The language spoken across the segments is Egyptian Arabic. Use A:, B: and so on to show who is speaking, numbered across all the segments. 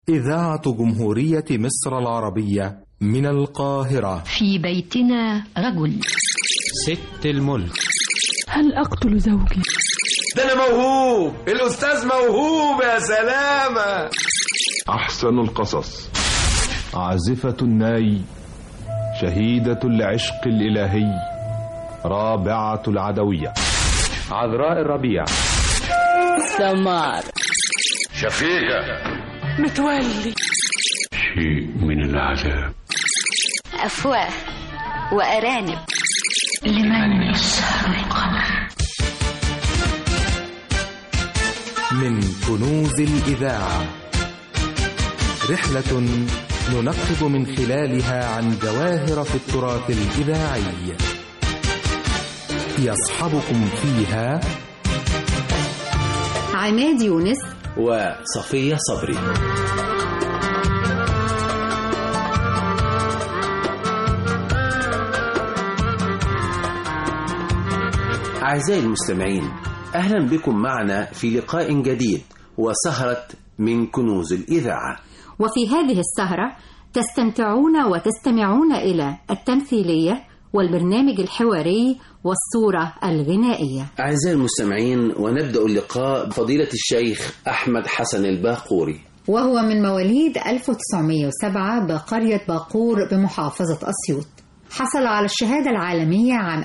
A: إذاعة جمهورية مصر العربية من القاهرة
B: في بيتنا رجل
C: ست الملك
D: هل أقتل زوجي؟
E: ده أنا موهوب الأستاذ موهوب يا سلامة
F: أحسن القصص عازفة الناي شهيدة العشق الإلهي رابعة العدوية
G: عذراء الربيع
H: سمار
I: شفيقة
D: متولي
I: شيء من العذاب
J: أفواه وأرانب
B: لمن يسهر القمر
A: من كنوز الإذاعة رحلة ننقب من خلالها عن جواهر في التراث الإذاعي يصحبكم فيها
K: عماد يونس
L: وصفية صبري أعزائي المستمعين أهلا بكم معنا في لقاء جديد وسهرة من كنوز الإذاعة
K: وفي هذه السهرة تستمتعون وتستمعون إلى التمثيلية والبرنامج الحواري والصورة الغنائية
L: أعزائي المستمعين ونبدأ اللقاء بفضيلة الشيخ أحمد حسن الباقوري
K: وهو من مواليد 1907 بقرية باقور بمحافظة أسيوط حصل على الشهادة العالمية عام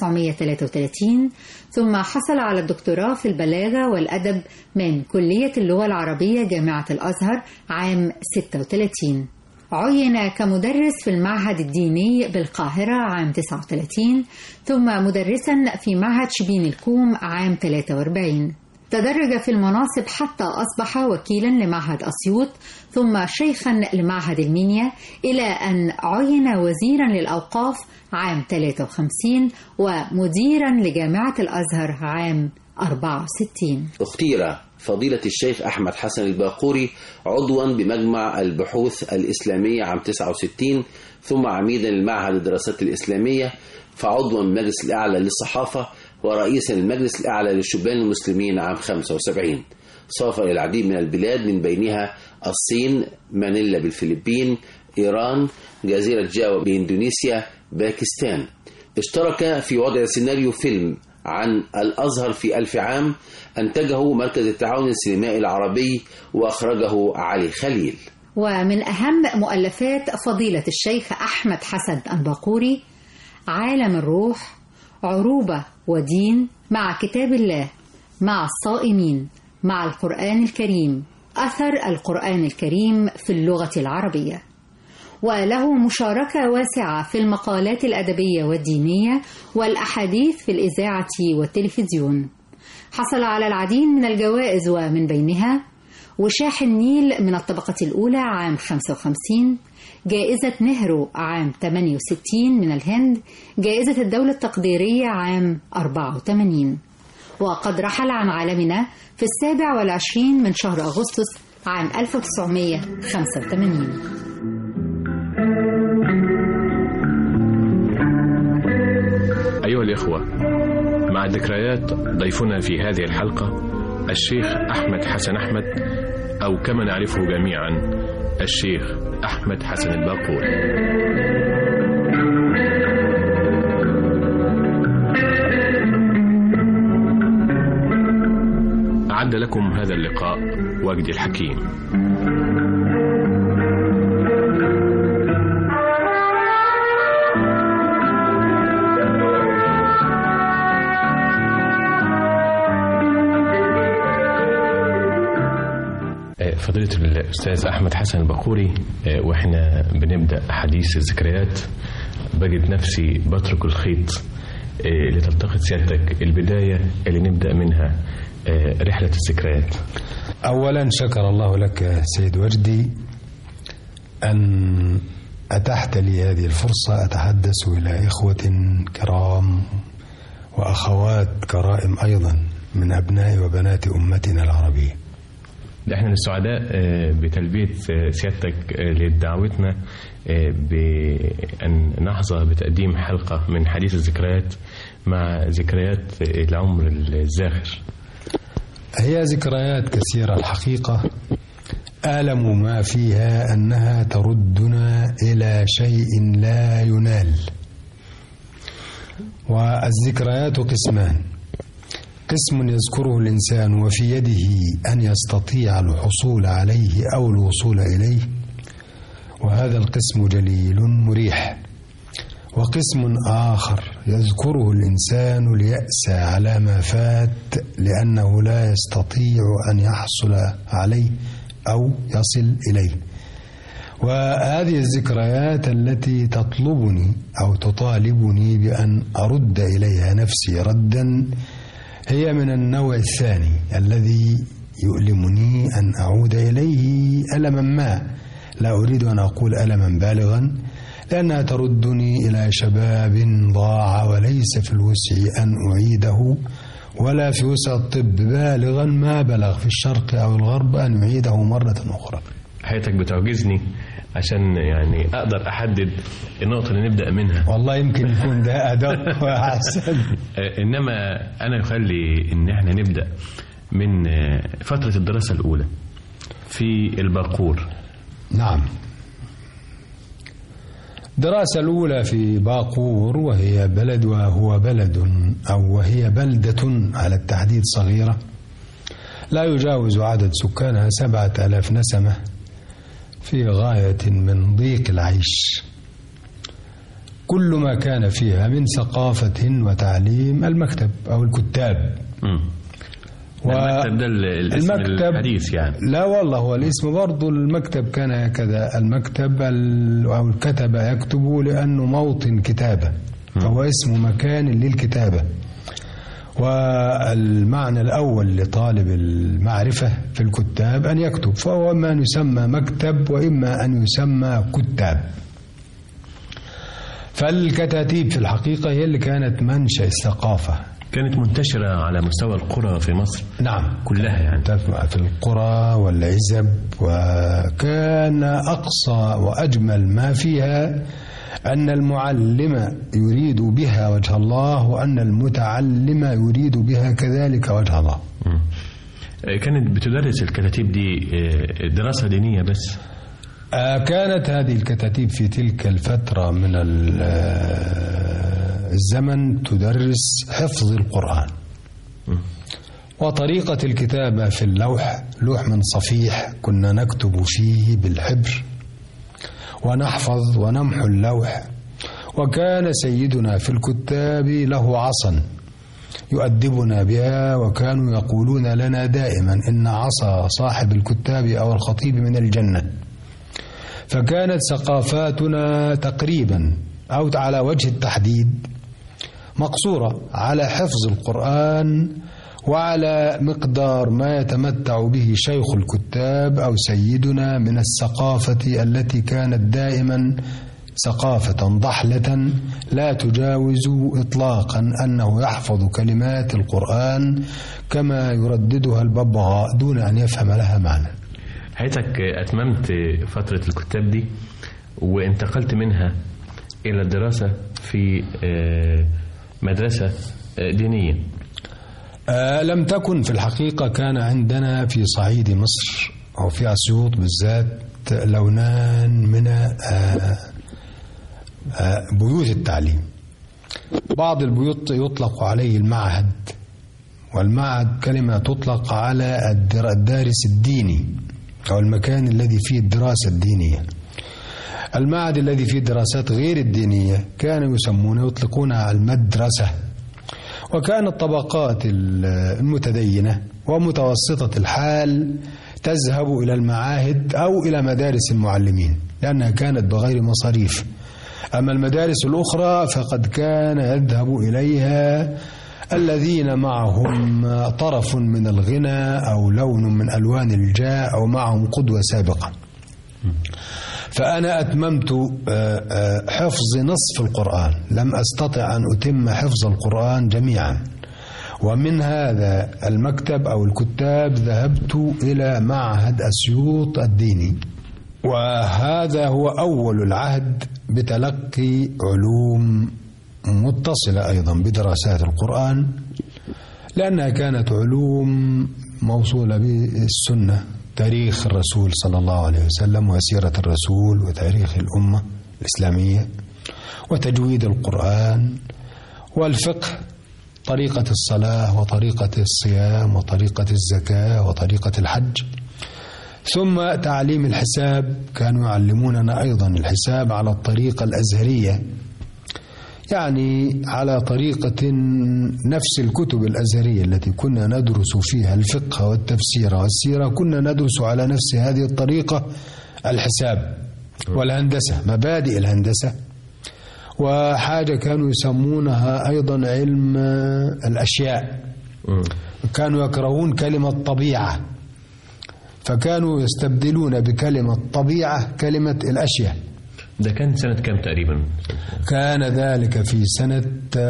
K: 1933 ثم حصل على الدكتوراه في البلاغة والأدب من كلية اللغة العربية جامعة الأزهر عام 36 عين كمدرس في المعهد الديني بالقاهرة عام 39 ثم مدرسا في معهد شبين الكوم عام 43 تدرج في المناصب حتى أصبح وكيلا لمعهد أسيوط ثم شيخا لمعهد المنيا إلى أن عين وزيرا للأوقاف عام 53 ومديرا لجامعة الأزهر عام 64
L: اختير فضيلة الشيخ أحمد حسن الباقوري عضوا بمجمع البحوث الإسلامية عام 69 ثم عميدا للمعهد الدراسات الإسلامية فعضوا بالمجلس الأعلى للصحافة ورئيسا للمجلس الأعلى للشبان المسلمين عام 75 سافر إلى العديد من البلاد من بينها الصين مانيلا بالفلبين إيران جزيرة جاوا بإندونيسيا باكستان اشترك في وضع سيناريو فيلم عن الأزهر في ألف عام أنتجه مركز التعاون السينمائي العربي وأخرجه علي خليل
K: ومن أهم مؤلفات فضيلة الشيخ أحمد حسن الباقوري عالم الروح عروبة ودين مع كتاب الله مع الصائمين مع القرآن الكريم أثر القرآن الكريم في اللغة العربية وله مشاركة واسعة في المقالات الأدبية والدينية والأحاديث في الإذاعة والتلفزيون حصل على العديد من الجوائز ومن بينها وشاح النيل من الطبقة الأولى عام 55 جائزة نهرو عام 68 من الهند جائزة الدولة التقديرية عام 84 وقد رحل عن عالمنا في السابع والعشرين من شهر أغسطس عام 1985
M: أيها الإخوة مع ذكريات ضيفنا في هذه الحلقة الشيخ أحمد حسن أحمد أو كما نعرفه جميعا الشيخ أحمد حسن الباقوري أعد لكم هذا اللقاء وجدي الحكيم فضيلة الأستاذ أحمد حسن البقوري وإحنا بنبدأ حديث الذكريات بجد نفسي بترك الخيط لتلتقط سيادتك البداية اللي نبدأ منها رحلة الذكريات
N: أولا شكر الله لك سيد وجدي أن أتحت لي هذه الفرصة أتحدث إلى إخوة كرام وأخوات كرائم أيضا من أبناء وبنات أمتنا العربية
M: ده احنا السعداء بتلبية سيادتك لدعوتنا بأن نحظى بتقديم حلقة من حديث الذكريات مع ذكريات العمر الزاخر
N: هي ذكريات كثيرة الحقيقة ألم ما فيها أنها تردنا إلى شيء لا ينال والذكريات قسمان قسم يذكره الإنسان وفي يده أن يستطيع الحصول عليه أو الوصول إليه وهذا القسم جليل مريح وقسم آخر يذكره الإنسان ليأسى على ما فات لأنه لا يستطيع أن يحصل عليه أو يصل إليه وهذه الذكريات التي تطلبني أو تطالبني بأن أرد إليها نفسي ردا هي من النوع الثاني الذي يؤلمني أن أعود إليه ألما ما لا أريد أن أقول ألما بالغا لأنها تردني إلى شباب ضاع وليس في الوسع أن أعيده ولا في وسع الطب بالغا ما بلغ في الشرق أو الغرب أن أعيده مرة أخرى
M: حياتك بتعجزني عشان يعني اقدر احدد النقطه اللي نبدا منها
N: والله يمكن يكون ده ادق واحسن
M: انما انا يخلي ان احنا نبدا من فتره الدراسه الاولى في الباقور
N: نعم الدراسة الأولى في باقور وهي بلد وهو بلد أو وهي بلدة على التحديد صغيرة لا يجاوز عدد سكانها سبعة ألاف نسمة في غاية من ضيق العيش كل ما كان فيها من ثقافة وتعليم المكتب أو الكتاب
M: م. و المكتب ده الاسم المكتب الحديث يعني
N: لا والله هو الاسم برضه المكتب كان هكذا المكتب أو الكتب يكتب لأنه موطن كتابة فهو اسم مكان للكتابة والمعنى الأول لطالب المعرفة في الكتاب أن يكتب فهو إما أن يسمى مكتب وإما أن يسمى كتاب فالكتاتيب في الحقيقة هي اللي كانت منشأ الثقافة
M: كانت منتشرة على مستوى القرى في مصر
N: نعم
M: كلها يعني
N: في القرى والعزب وكان أقصى وأجمل ما فيها أن المعلم يريد بها وجه الله وأن المتعلم يريد بها كذلك وجه الله
M: م. كانت بتدرس الكتاتيب دي دراسة دينية بس
N: كانت هذه الكتاتيب في تلك الفترة من الزمن تدرس حفظ القرآن وطريقة الكتابة في اللوح لوح من صفيح كنا نكتب فيه بالحبر ونحفظ ونمحو اللوح وكان سيدنا في الكتاب له عصا يؤدبنا بها وكانوا يقولون لنا دائما إن عصا صاحب الكتاب أو الخطيب من الجنة فكانت ثقافاتنا تقريبا أو على وجه التحديد مقصورة على حفظ القرآن وعلى مقدار ما يتمتع به شيخ الكتاب أو سيدنا من الثقافة التي كانت دائما ثقافة ضحلة لا تجاوز إطلاقا أنه يحفظ كلمات القرآن كما يرددها الببغاء دون أن يفهم لها معنى
M: حياتك أتممت فترة الكتاب دي وانتقلت منها إلى الدراسة في مدرسة دينية
N: آه لم تكن في الحقيقة كان عندنا في صعيد مصر أو في أسيوط بالذات لونان من آه آه بيوت التعليم بعض البيوت يطلق عليه المعهد والمعهد كلمة تطلق على الدارس الديني أو المكان الذي فيه الدراسة الدينية المعهد الذي فيه الدراسات غير الدينية كانوا يسمونه يطلقونها على المدرسة وكانت الطبقات المتدينة ومتوسطة الحال تذهب إلى المعاهد أو إلى مدارس المعلمين لأنها كانت بغير مصاريف أما المدارس الأخرى فقد كان يذهب إليها الذين معهم طرف من الغنى أو لون من ألوان الجاه أو معهم قدوة سابقة فأنا أتممت حفظ نصف القرآن لم أستطع أن أتم حفظ القرآن جميعا ومن هذا المكتب أو الكتاب ذهبت إلى معهد أسيوط الديني وهذا هو أول العهد بتلقي علوم متصلة أيضا بدراسات القرآن لأنها كانت علوم موصولة بالسنة تاريخ الرسول صلى الله عليه وسلم وسيرة الرسول وتاريخ الأمة الإسلامية وتجويد القرآن والفقه طريقة الصلاة وطريقة الصيام وطريقة الزكاة وطريقة الحج ثم تعليم الحساب كانوا يعلموننا أيضا الحساب على الطريقة الأزهرية يعني على طريقة نفس الكتب الأزهرية التي كنا ندرس فيها الفقه والتفسير والسيرة كنا ندرس على نفس هذه الطريقة الحساب والهندسة مبادئ الهندسة وحاجة كانوا يسمونها أيضا علم الأشياء كانوا يكرهون كلمة طبيعة فكانوا يستبدلون بكلمة طبيعة كلمة الأشياء
M: ده كان سنة كام تقريبا
N: كان ذلك في سنة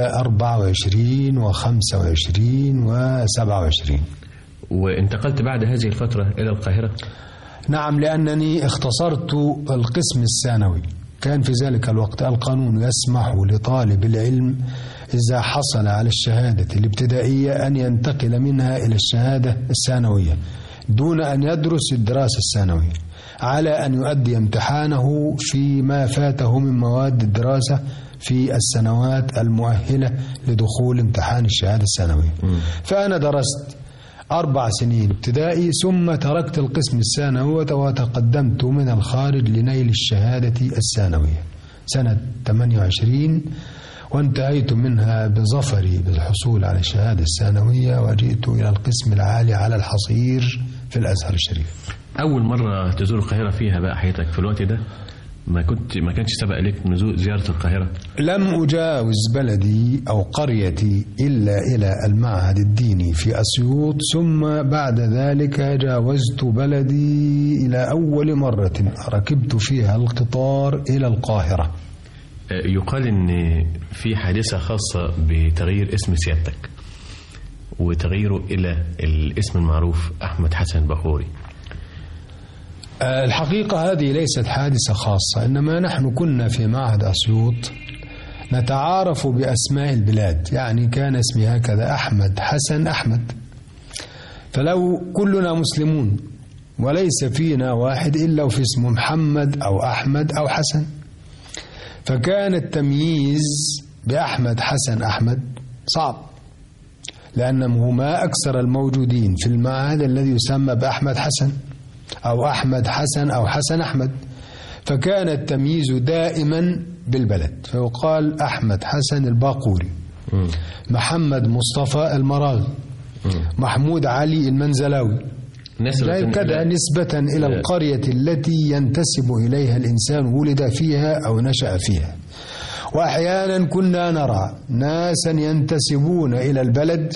N: 24 و25 و27
M: وانتقلت بعد هذه الفترة إلى القاهرة
N: نعم لأنني اختصرت القسم الثانوي كان في ذلك الوقت القانون يسمح لطالب العلم إذا حصل على الشهادة الابتدائية أن ينتقل منها إلى الشهادة الثانوية دون أن يدرس الدراسة الثانوية على أن يؤدي امتحانه فيما فاته من مواد الدراسة في السنوات المؤهلة لدخول امتحان الشهادة الثانوية فأنا درست أربع سنين ابتدائي ثم تركت القسم الثانوي وتقدمت من الخارج لنيل الشهادة الثانوية سنة 28 وانتهيت منها بظفري بالحصول على الشهادة الثانوية وجئت إلى القسم العالي على الحصير في الأزهر الشريف
M: أول مرة تزور القاهرة فيها بقى حياتك في الوقت ده ما كنت ما كانش سبق لك نزول زيارة القاهرة
N: لم أجاوز بلدي أو قريتي إلا إلى المعهد الديني في أسيوط ثم بعد ذلك جاوزت بلدي إلى أول مرة ركبت فيها القطار إلى القاهرة
M: يقال إن في حادثة خاصة بتغيير اسم سيادتك وتغييره إلى الاسم المعروف أحمد حسن بخوري
N: الحقيقة هذه ليست حادثة خاصة إنما نحن كنا في معهد أسيوط نتعارف بأسماء البلاد يعني كان اسمي هكذا أحمد حسن أحمد فلو كلنا مسلمون وليس فينا واحد إلا وفي اسمه محمد أو أحمد أو حسن فكان التمييز بأحمد حسن أحمد صعب لأنه ما أكثر الموجودين في المعهد الذي يسمى بأحمد حسن أو أحمد حسن أو حسن أحمد فكان التمييز دائما بالبلد فيقال أحمد حسن الباقوري محمد مصطفى المراغي محمود علي المنزلاوي كذا نسبة إلى القرية التي ينتسب إليها الإنسان ولد فيها أو نشأ فيها وأحيانا كنا نرى ناسا ينتسبون إلى البلد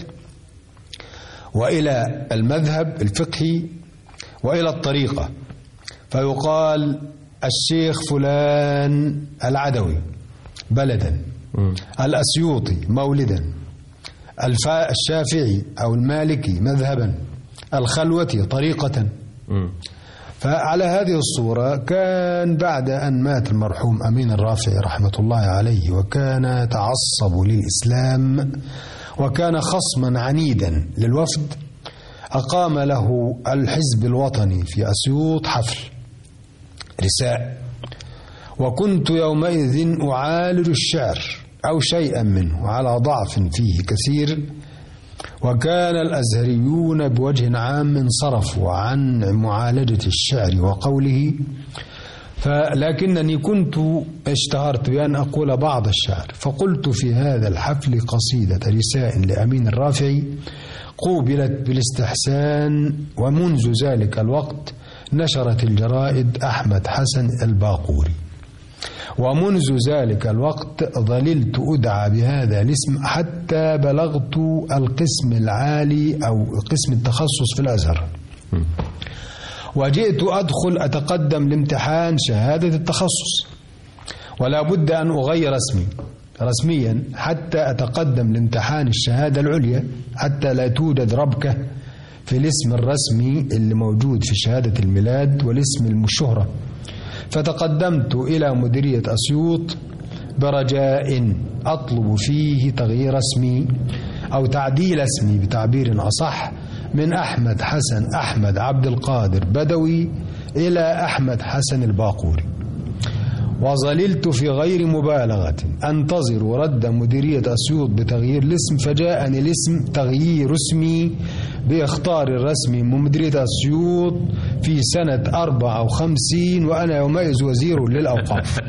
N: وإلى المذهب الفقهي وإلى الطريقة فيقال الشيخ فلان العدوي بلدا الأسيوطي مولدا الشافعي أو المالكي مذهبا الخلوتي طريقة فعلى هذه الصورة كان بعد أن مات المرحوم أمين الرافعي رحمة الله عليه وكان تعصب للإسلام وكان خصما عنيدا للوفد أقام له الحزب الوطني في أسيوط حفل رساء وكنت يومئذ أعالج الشعر أو شيئا منه على ضعف فيه كثير وكان الأزهريون بوجه عام انصرفوا عن معالجة الشعر وقوله فلكنني كنت اشتهرت بأن أقول بعض الشعر فقلت في هذا الحفل قصيدة رساء لأمين الرافعي قوبلت بالاستحسان ومنذ ذلك الوقت نشرت الجرائد أحمد حسن الباقوري ومنذ ذلك الوقت ظللت أدعى بهذا الاسم حتى بلغت القسم العالي أو قسم التخصص في الأزهر وجئت أدخل أتقدم لامتحان شهادة التخصص ولا بد أن أغير اسمي رسميا حتى أتقدم لامتحان الشهادة العليا حتى لا توجد ربكة في الاسم الرسمي اللي موجود في شهادة الميلاد والاسم المشهرة فتقدمت إلى مديرية أسيوط برجاء أطلب فيه تغيير اسمي أو تعديل اسمي بتعبير أصح من أحمد حسن أحمد عبد القادر بدوي إلى أحمد حسن الباقوري وظللت في غير مبالغة أنتظر رد مديرية أسيوط بتغيير الاسم فجاءني الاسم تغيير اسمي بإخطار الرسمي من مديرية أسيوط في سنة 54 وأنا يومئذ وزير للأوقاف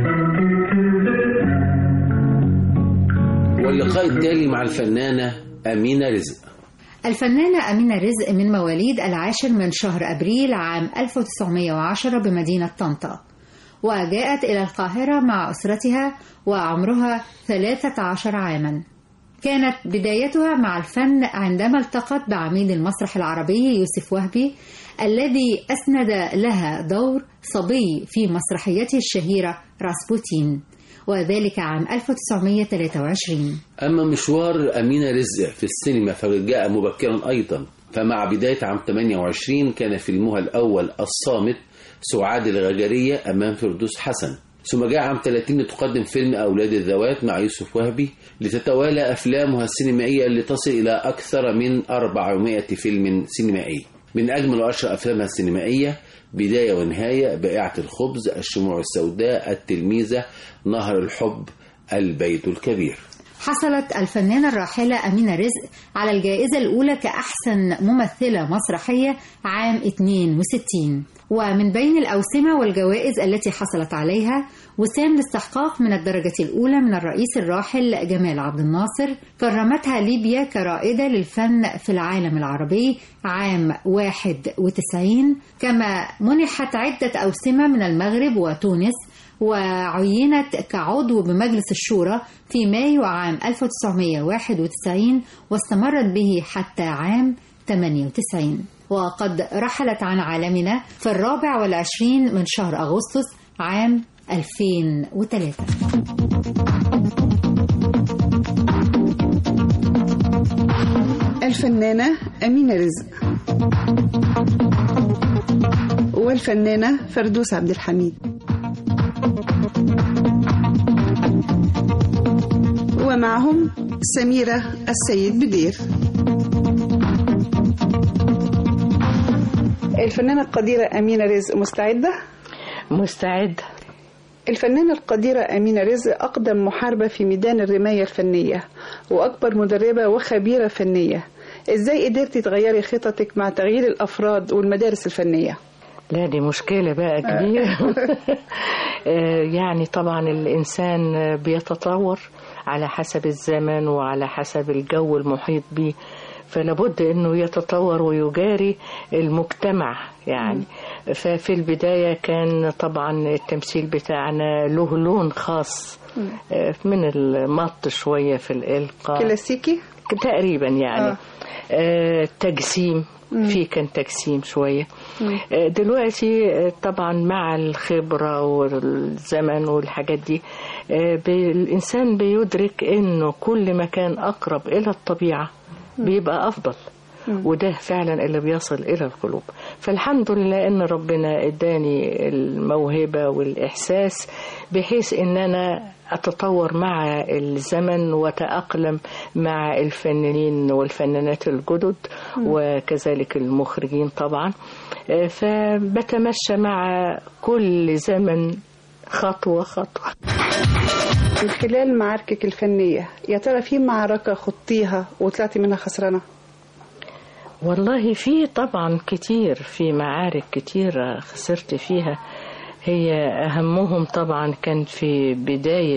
L: واللقاء التالي مع الفنانة أمينة رزق
K: الفنانة أمينة رزق من مواليد العاشر من شهر أبريل عام 1910 بمدينة طنطا وجاءت إلى القاهرة مع أسرتها وعمرها 13 عاما كانت بدايتها مع الفن عندما التقت بعميد المسرح العربي يوسف وهبي الذي أسند لها دور صبي في مسرحيته الشهيرة راسبوتين وذلك عام 1923
L: أما مشوار أمينة رزق في السينما فقد جاء مبكرا أيضا فمع بداية عام 28 كان فيلمها الأول الصامت سعاد الغجرية أمام فردوس حسن ثم جاء عام 30 لتقدم فيلم أولاد الذوات مع يوسف وهبي لتتوالى أفلامها السينمائية لتصل إلى أكثر من 400 فيلم سينمائي من أجمل وأشهر أفلامها السينمائية بداية ونهاية بائعة الخبز الشموع السوداء التلميذة نهر الحب البيت الكبير
K: حصلت الفنانة الراحلة أمينة رزق على الجائزة الأولى كأحسن ممثلة مسرحية عام 62 ومن بين الأوسمة والجوائز التي حصلت عليها وسام الاستحقاق من الدرجة الأولى من الرئيس الراحل جمال عبد الناصر كرمتها ليبيا كرائدة للفن في العالم العربي عام 91 كما منحت عدة أوسمة من المغرب وتونس وعينت كعضو بمجلس الشورى في مايو عام 1991 واستمرت به حتى عام 98 وقد رحلت عن عالمنا في الرابع والعشرين من شهر أغسطس عام 2003
O: الفنانة أمينة رزق والفنانة فردوس عبد الحميد ومعهم سميرة السيد بدير الفنانة القديرة أمينة رزق مستعدة؟
H: مستعدة
O: الفنانة القديرة أمينة رزق أقدم محاربة في ميدان الرماية الفنية وأكبر مدربة وخبيرة فنية إزاي قدرتي تغيري خططك مع تغيير الأفراد والمدارس الفنية؟
H: لا دي مشكلة بقى كبيرة يعني طبعا الإنسان بيتطور على حسب الزمن وعلى حسب الجو المحيط به فلابد انه يتطور ويجاري المجتمع يعني ففي البداية كان طبعا التمثيل بتاعنا له لون خاص من المط شوية في الإلقاء
O: كلاسيكي
H: تقريبا يعني آه. آه تجسيم في كان تجسيم شوية آه دلوقتي طبعا مع الخبرة والزمن والحاجات دي الإنسان بيدرك إنه كل ما كان أقرب إلى الطبيعة بيبقى أفضل وده فعلا اللي بيصل إلى القلوب فالحمد لله إن ربنا إداني الموهبة والإحساس بحيث إن أنا أتطور مع الزمن وتأقلم مع الفنانين والفنانات الجدد وكذلك المخرجين طبعا فبتمشى مع كل زمن خطوة خطوة
O: من خلال معاركك الفنية يا ترى في معركة خضتيها وطلعتي منها خسرانة؟
H: والله في طبعا كتير في معارك كتير خسرت فيها هي أهمهم طبعا كان في بداية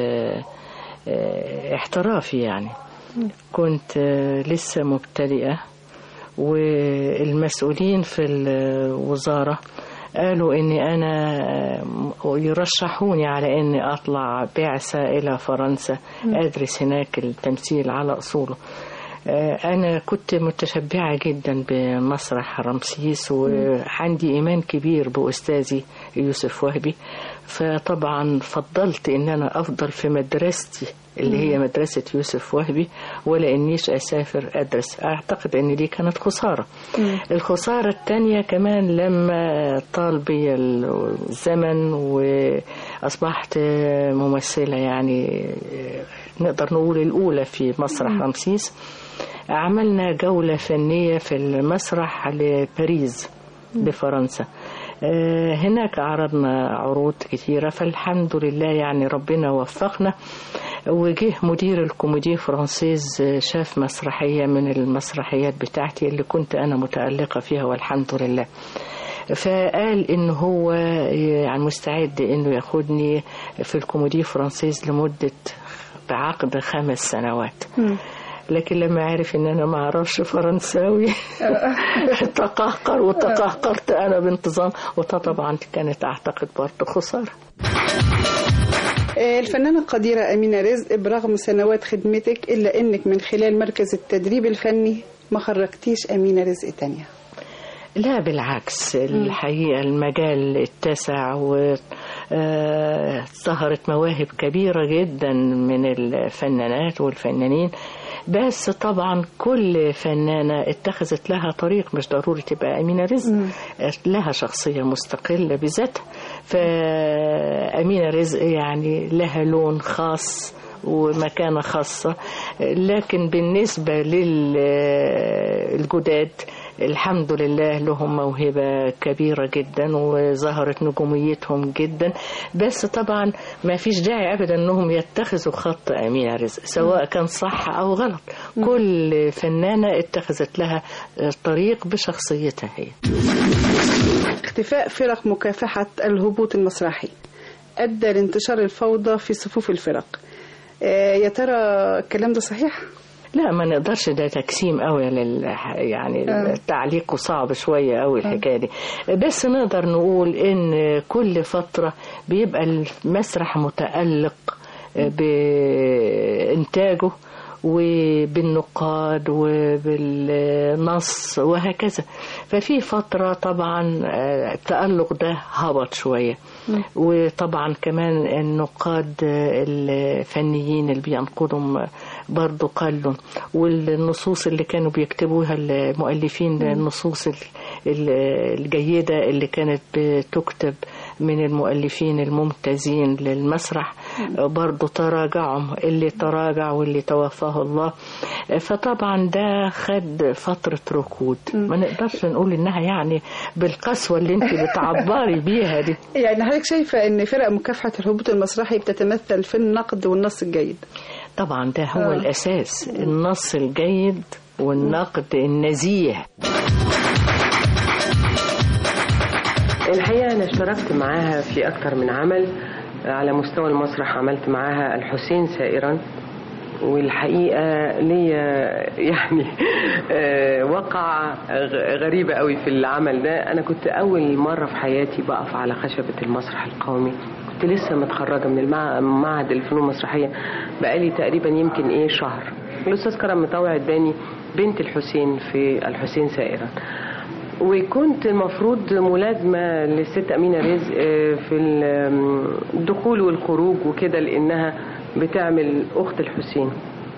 H: احترافي يعني كنت لسه مبتدئة والمسؤولين في الوزارة قالوا اني انا يرشحوني على اني اطلع بعثة الى فرنسا ادرس هناك التمثيل على اصوله أنا كنت متشبعة جدا بمسرح رمسيس وعندي إيمان كبير بأستاذي يوسف وهبي فطبعا فضلت إن أنا أفضل في مدرستي اللي هي مدرسة يوسف وهبي ولا إنيش أسافر أدرس أعتقد إن دي كانت خسارة الخسارة الثانية كمان لما طال بي الزمن وأصبحت ممثلة يعني نقدر نقول الأولى في مسرح رمسيس عملنا جولة فنية في المسرح لباريس لفرنسا آه، هناك عرضنا عروض كثيرة فالحمد لله يعني ربنا وفقنا وجه مدير الكوميدي فرانسيز آه، شاف مسرحية من المسرحيات بتاعتي اللي كنت أنا متألقة فيها والحمد لله فقال ان هو يعني مستعد انه ياخدني في الكوميدي فرانسيز لمدة بعقد خمس سنوات لكن لما عرف ان انا ما اعرفش فرنساوي تقهقر وتقهقرت انا بانتظام وده طبعا كانت اعتقد برضه خساره
O: آه، الفنانة القديرة أمينة رزق برغم سنوات خدمتك إلا إنك من خلال مركز التدريب الفني ما خرجتيش أمينة رزق تانية
H: لا بالعكس الحقيقة المجال اتسع وظهرت مواهب كبيرة جدا من الفنانات والفنانين بس طبعا كل فنانة اتخذت لها طريق مش ضروري تبقى أمينة رزق لها شخصية مستقلة بذاتها فأمينة رزق يعني لها لون خاص ومكانة خاصة لكن بالنسبة للجداد الحمد لله لهم موهبة كبيرة جدا وظهرت نجوميتهم جدا بس طبعا ما فيش داعي أبدا أنهم يتخذوا خط أمينة رزق سواء كان صح أو غلط كل فنانة اتخذت لها طريق بشخصيتها هي
O: اختفاء فرق مكافحة الهبوط المسرحي أدى لانتشار الفوضى في صفوف الفرق آه، يا ترى الكلام ده صحيح؟
H: لا ما نقدرش ده تجسيم قوي لل يعني
O: آه.
H: تعليقه صعب شويه قوي الحكايه دي بس نقدر نقول ان كل فتره بيبقى المسرح متالق بانتاجه وبالنقاد وبالنص وهكذا ففي فترة طبعا آه، التألق ده هبط شوية وطبعا كمان النقاد آه، الفنيين اللي بينقدوا برضو قلوا والنصوص اللي كانوا بيكتبوها المؤلفين النصوص ال- ال- الجيدة اللي كانت بتكتب من المؤلفين الممتازين للمسرح برضو تراجعهم اللي تراجع واللي توفاه الله فطبعا ده خد فترة ركود ما نقدرش نقول انها يعني بالقسوة اللي انت بتعبري بيها دي
O: يعني حضرتك شايفة إن فرق مكافحة الهبوط المسرحي بتتمثل في النقد والنص الجيد
H: طبعا ده هو
O: آه.
H: الأساس النص الجيد والنقد النزيه
P: الحقيقة أنا اشتركت معاها في أكتر من عمل على مستوى المسرح عملت معاها الحسين سائرا والحقيقة ليا يعني آه، وقع غ- غريبة قوي في العمل ده أنا كنت أول مرة في حياتي بقف على خشبة المسرح القومي كنت لسه متخرجة من المع- معهد الفنون المسرحية بقالي تقريبا يمكن إيه شهر الأستاذ كرم مطوع اداني بنت الحسين في الحسين سائرا وكنت المفروض ملازمة للست أمينة رزق آه، في ال- الدخول والخروج وكده لأنها بتعمل أخت الحسين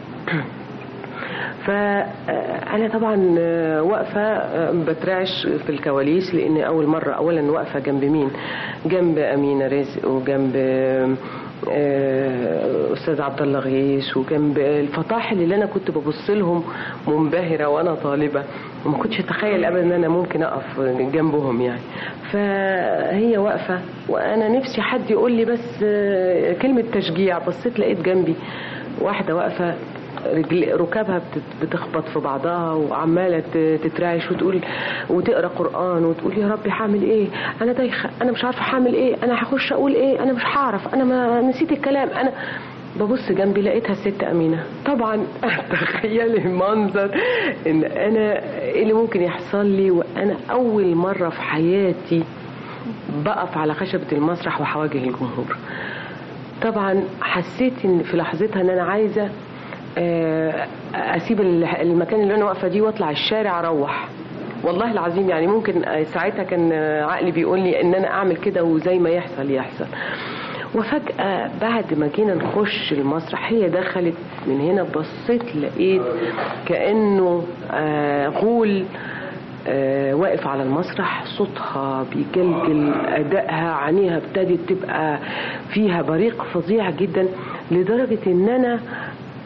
P: فأنا طبعا آه، واقفة آه، بترعش في الكواليس لأن أول مرة أولا واقفة جنب مين جنب أمينة رزق وجنب آه، آه، أستاذ عبد الله غيث وجنب الفطاحل اللي أنا كنت ببص لهم منبهرة وأنا طالبة وما كنتش أتخيل أبدا إن أنا ممكن أقف جنبهم يعني فهي واقفة وأنا نفسي حد يقول لي بس آه، كلمة تشجيع بصيت لقيت جنبي واحدة واقفة رجل ركابها بتت- بتخبط في بعضها وعماله ت- تترعش وتقول وتقرا قران وتقول يا ربي هعمل ايه انا دايخه انا مش عارفه هعمل ايه انا هخش اقول ايه انا مش هعرف انا ما نسيت الكلام انا ببص جنبي لقيتها الست امينه طبعا تخيلي المنظر ان انا ايه اللي ممكن يحصل لي وانا اول مره في حياتي بقف على خشبه المسرح وهواجه الجمهور طبعا حسيت ان في لحظتها ان انا عايزه آه، اسيب ال- المكان اللي انا واقفه ديه واطلع الشارع اروح والله العظيم يعني ممكن آه، ساعتها كان آه، عقلي بيقول لي ان انا اعمل كده وزي ما يحصل يحصل وفجأة بعد ما جينا نخش المسرح هي دخلت من هنا بصيت لقيت كأنه آه، غول آه، واقف على المسرح صوتها بيجلجل أدائها عينيها ابتدت تبقى فيها بريق فظيع جدا لدرجة إن أنا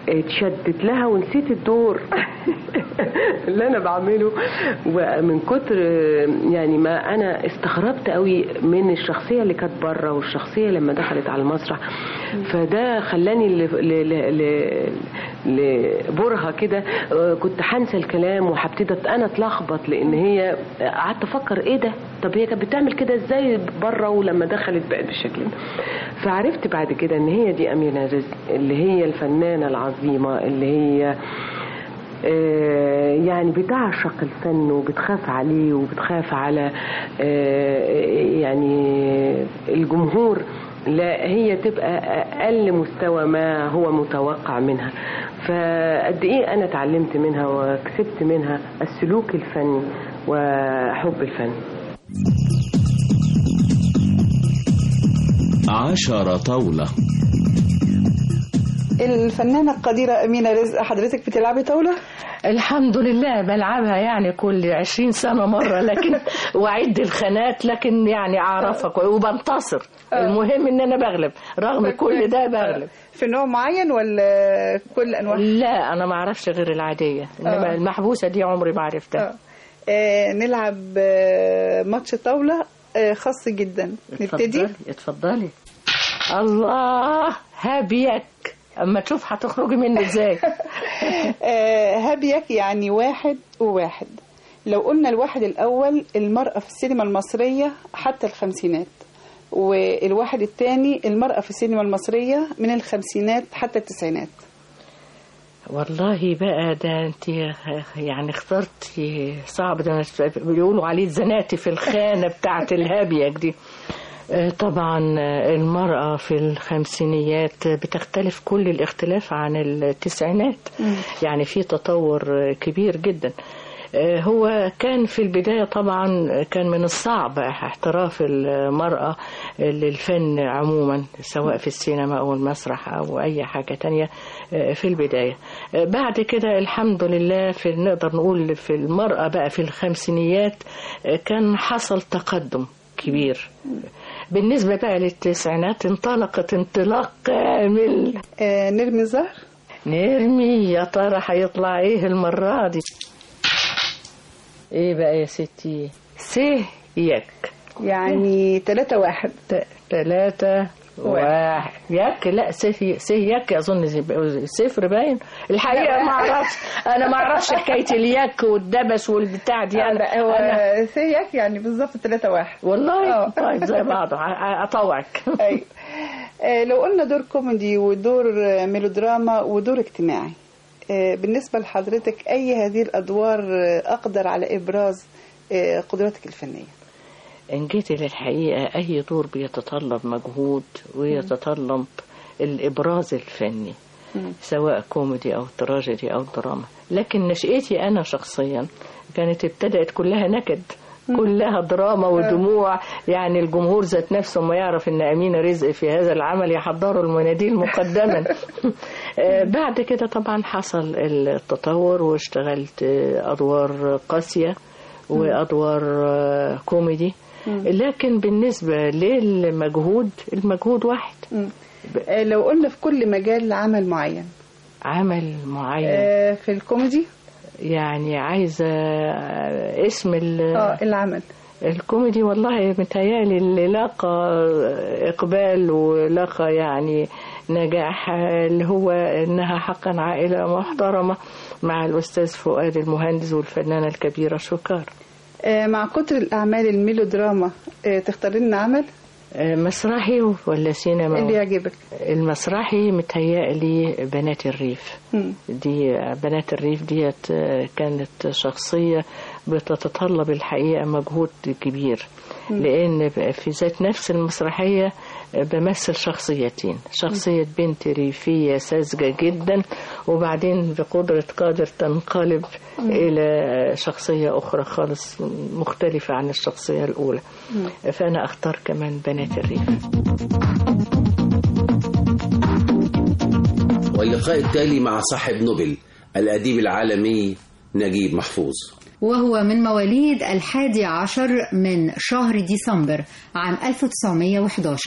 P: اتشدت لها ونسيت الدور اللي انا بعمله ومن كتر يعني ما انا استغربت قوي من الشخصيه اللي كانت بره والشخصيه لما دخلت على المسرح فده خلاني ل- ل- ل- ل- لبرهه كده آه، كنت هنسى الكلام وهبتدي انا اتلخبط لان هي قعدت افكر ايه ده طب هي كانت بتعمل كده ازاي بره ولما دخلت بقت بالشكل ده فعرفت بعد كده ان هي دي امينه رزق اللي هي الفنانه العظيمه اللي هي آه، يعني بتعشق الفن وبتخاف عليه وبتخاف على آه، يعني الجمهور لا هي تبقى اقل مستوى ما هو متوقع منها فقد ايه انا اتعلمت منها وكسبت منها السلوك الفني وحب الفن
Q: عشر طاولة
O: الفنانة القديرة أمينة رزق حضرتك بتلعبي طاولة؟
H: الحمد لله بلعبها يعني كل عشرين سنة مرة لكن وأعد الخانات لكن يعني أعرفها وبنتصر المهم إن أنا بغلب رغم كل ده بغلب
O: في نوع معين ولا كل أنواع؟
H: لا أنا ما أعرفش غير العادية إنما
O: آه.
H: المحبوسة دي عمري ما عرفتها
O: آه نلعب آه ماتش طاولة آه خاص جدا نبتدي
H: اتفضلي اتفضلي الله هابيك اما تشوف هتخرجي منه ازاي
O: آه هابيك يعني واحد وواحد لو قلنا الواحد الأول المرأة في السينما المصرية حتى الخمسينات والواحد الثاني المرأة في السينما المصرية من الخمسينات حتى التسعينات
H: والله بقى ده انت يعني اخترتي صعب ده بيقولوا عليه زناتي في الخانة بتاعت الهابيك دي آه، طبعا آه، المرأة في الخمسينيات بتختلف كل الاختلاف عن التسعينات يعني في تطور آه، كبير جدا آه، هو كان في البداية طبعا كان من الصعب احتراف المرأة للفن عموما سواء في السينما أو المسرح أو أي حاجة تانية آه، في البداية آه، بعد كده الحمد لله في نقدر نقول في المرأة بقى في الخمسينيات آه، كان حصل تقدم كبير بالنسبة بقى للتسعينات انطلقت انطلاق كامل
O: آه نرمي الزهر
H: نرمي يا ترى هيطلع ايه المرة دي ايه بقى يا ستي سيك
O: يعني تلاتة واحد
H: تلاتة واحد يك لا سيف سيك اظن زي- صفر باين الحقيقه ما اعرفش انا ما اعرفش حكايه اليك والدبس والبتاع دي انا
O: هو
H: انا
O: سيك يعني بالظبط تلاتة واحد
H: والله طيب زي بعض ع- اطوعك
O: أيوة. آه، لو قلنا دور كوميدي ودور آه، ميلودراما ودور اجتماعي آه، بالنسبة لحضرتك أي هذه الأدوار آه، أقدر على إبراز آه، قدراتك الفنية
H: إن جيت للحقيقة أي دور بيتطلب مجهود ويتطلب الإبراز الفني سواء كوميدي أو تراجيدي أو دراما لكن نشأتي أنا شخصيا كانت ابتدأت كلها نكد كلها دراما ودموع يعني الجمهور ذات نفسه ما يعرف ان امينه رزق في هذا العمل يحضروا المناديل مقدما آه، بعد كده طبعا حصل التطور واشتغلت آه، ادوار قاسيه وادوار آه، كوميدي لكن بالنسبه للمجهود المجهود واحد
O: آه، لو قلنا في كل مجال عمل معين
H: عمل معين
O: آه، في الكوميدي
H: يعني عايزه آه، اسم ال-
O: اه العمل
H: الكوميدي والله متهيألي اللي لاقى إقبال ولاقى يعني نجاح اللي هو إنها حقا عائلة محترمة مع الأستاذ فؤاد المهندس والفنانة الكبيرة شكار
O: آه، مع كتر الأعمال الميلودراما آه، تختاري لنا عمل
H: آه، مسرحي ولا سينما
O: اللي يعجبك
H: المسرحي متهيألي بنات الريف
O: مم.
H: دي بنات الريف ديت آه، كانت شخصية بتتطلب الحقيقة مجهود كبير
O: مم.
H: لأن بقى في ذات نفس المسرحية آه، بمثل شخصيتين شخصية بنت ريفية ساذجة جدا وبعدين بقدرة قادر تنقلب
O: مم.
H: إلى شخصية أخرى خالص مختلفة عن الشخصية الأولى
O: مم.
H: فأنا أختار كمان بنات الريف
L: واللقاء التالي مع صاحب نوبل الأديب العالمي نجيب محفوظ
K: وهو من مواليد الحادي عشر من شهر ديسمبر عام 1911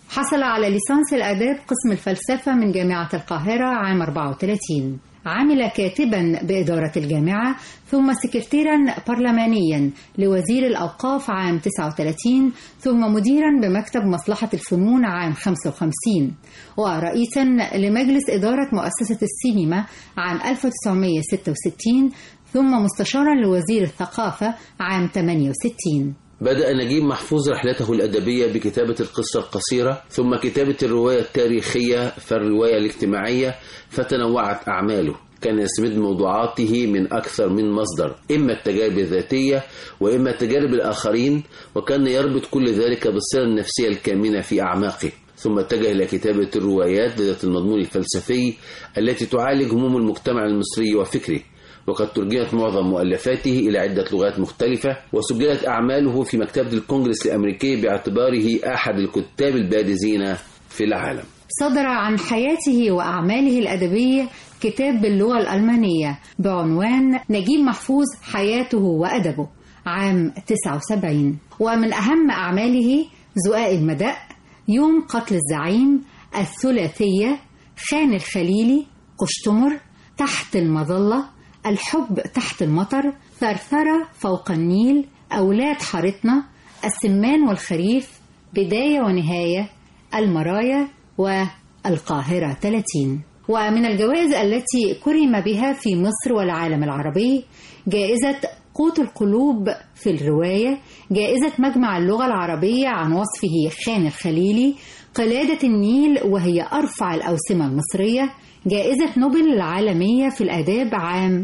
K: حصل على ليسانس الآداب قسم الفلسفة من جامعة القاهرة عام 34 عمل كاتبا بإدارة الجامعة ثم سكرتيرا برلمانيا لوزير الأوقاف عام 39 ثم مديرا بمكتب مصلحة الفنون عام 55 ورئيسا لمجلس إدارة مؤسسة السينما عام 1966 ثم مستشارا لوزير الثقافة عام 68
L: بدأ نجيب محفوظ رحلته الأدبية بكتابة القصة القصيرة ثم كتابة الرواية التاريخية فالرواية الاجتماعية فتنوعت أعماله كان يستمد موضوعاته من أكثر من مصدر إما التجارب الذاتية وإما تجارب الآخرين وكان يربط كل ذلك بالصلة النفسية الكامنة في أعماقه ثم اتجه إلى كتابة الروايات ذات المضمون الفلسفي التي تعالج هموم المجتمع المصري وفكره وقد ترجمت معظم مؤلفاته إلى عدة لغات مختلفة وسجلت أعماله في مكتبة الكونغرس الأمريكي باعتباره أحد الكتاب البارزين في العالم
K: صدر عن حياته وأعماله الأدبية كتاب باللغة الألمانية بعنوان نجيب محفوظ حياته وأدبه عام 79 ومن أهم أعماله زقاق المدق يوم قتل الزعيم الثلاثية خان الخليلي قشتمر تحت المظلة الحب تحت المطر ثرثرة فوق النيل أولاد حارتنا السمان والخريف بداية ونهاية المرايا والقاهرة 30 ومن الجوائز التي كرم بها في مصر والعالم العربي جائزة قوت القلوب في الرواية جائزة مجمع اللغة العربية عن وصفه خان الخليلي قلادة النيل وهي أرفع الأوسمة المصرية جائزة نوبل العالمية في الآداب عام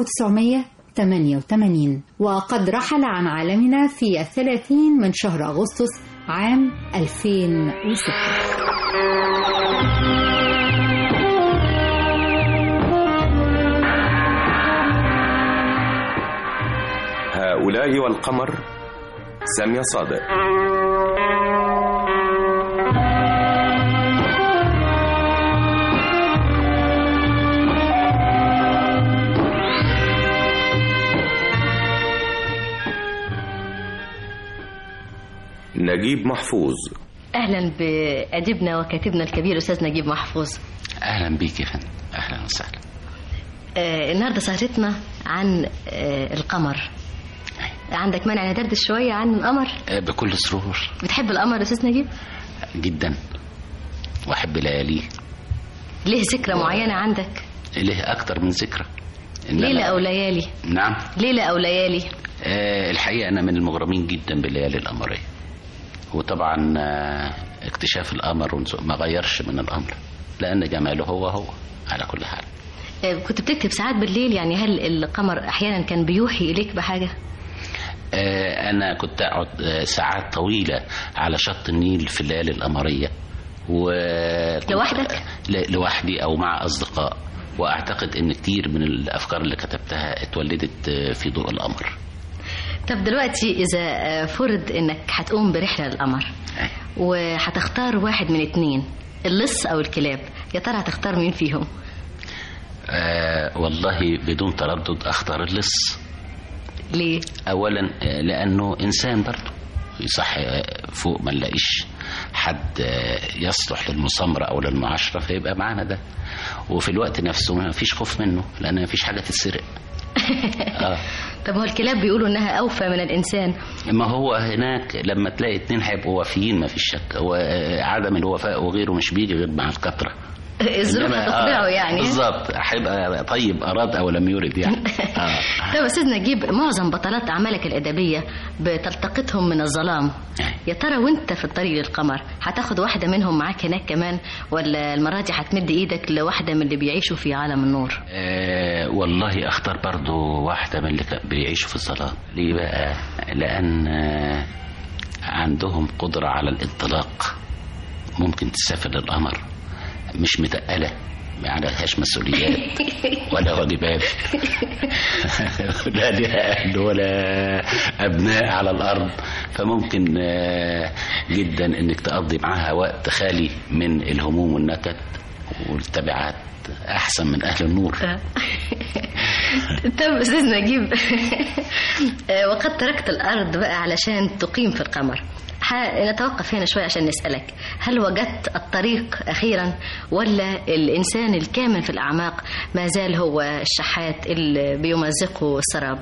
K: 1988 وقد رحل عن عالمنا في الثلاثين من شهر أغسطس عام 2006
Q: هؤلاء والقمر سامية صادق نجيب محفوظ
B: أهلا بأديبنا وكاتبنا الكبير أستاذ نجيب محفوظ
R: اهلا بيك يا فندم اهلا وسهلا
B: آه النهاردة سهرتنا عن آه القمر عندك مانع ندردش شوية عن القمر
R: آه، بكل سرور
B: بتحب القمر يا أستاذ نجيب
R: جدا واحب لياليه
B: ليه ذكرى معينة عندك
R: ليه اكتر من ذكرى إن
B: ليلة
R: أنا-
B: أو ليالي
R: نعم
B: ليلة أو ليالي
R: آه، الحقيقه انا من المغرمين جدا بالليالي القمريه وطبعا آه، اكتشاف القمر ونزو- ما غيرش من الامر لان جماله هو هو على كل حال
B: آه كنت بتكتب ساعات بالليل يعني هل القمر أحيانا كان بيوحي إليك بحاجة
R: آه، أنا كنت أقعد آه، ساعات طويلة على شط النيل في الليالي القمرية و
B: لوحدك؟
R: ل- لوحدي أو مع أصدقاء وأعتقد إن كتير من الأفكار اللي كتبتها اتولدت آه، في ضوء القمر
B: طب دلوقتي إذا آه، فرض إنك هتقوم برحلة للقمر وهتختار واحد من اتنين اللص أو الكلاب يا ترى هتختار مين فيهم
R: آه والله بدون تردد أختار اللص
B: ليه
R: أولا آه، لأنه إنسان برضه يصح آه، فوق ما نلاقيش حد آه، يصلح للمسامرة أو للمعاشرة فيبقى معانا ده وفي الوقت نفسه ما فيش خوف منه لأن ما فيش حاجة تتسرق آه.
B: طب هو الكلاب بيقولوا إنها أوفى من الإنسان
R: ما هو هناك لما تلاقي اتنين هيبقوا وافيين ما فيش شك هو آه، عدم الوفاء وغيره مش بيجي غير مع الكثرة
B: الظروف
R: إنما-
B: هتخدعه
R: آه،
B: يعني
R: بالظبط هيبقى طيب أراد أو لم يرد يعني آه.
B: طب أستاذ نجيب معظم بطلات أعمالك الأدبية بتلتقطهم من الظلام يا ترى وأنت في الطريق للقمر هتاخد واحدة منهم معاك هناك كمان ولا المرة دي هتمد إيدك لواحدة من اللي بيعيشوا في عالم النور
R: آه والله اختار برضو واحدة من اللي كان بيعيشوا في الظلام ليه بقى لأن آه عندهم قدرة على الانطلاق ممكن تسافر للقمر مش متقلة ما عليهاش مسؤوليات ولا واجبات لا لها أهل ولا أبناء على الأرض فممكن آه، جدا إنك تقضي معاها وقت خالي من الهموم والنكد والتبعات أحسن من أهل النور
B: طب أستاذ نجيب آه، وقد تركت الأرض بقى علشان تقيم في القمر نتوقف هنا شوي عشان نسألك هل وجدت الطريق أخيرا ولا الإنسان الكامن في الأعماق ما زال هو الشحات اللي بيمزقه السراب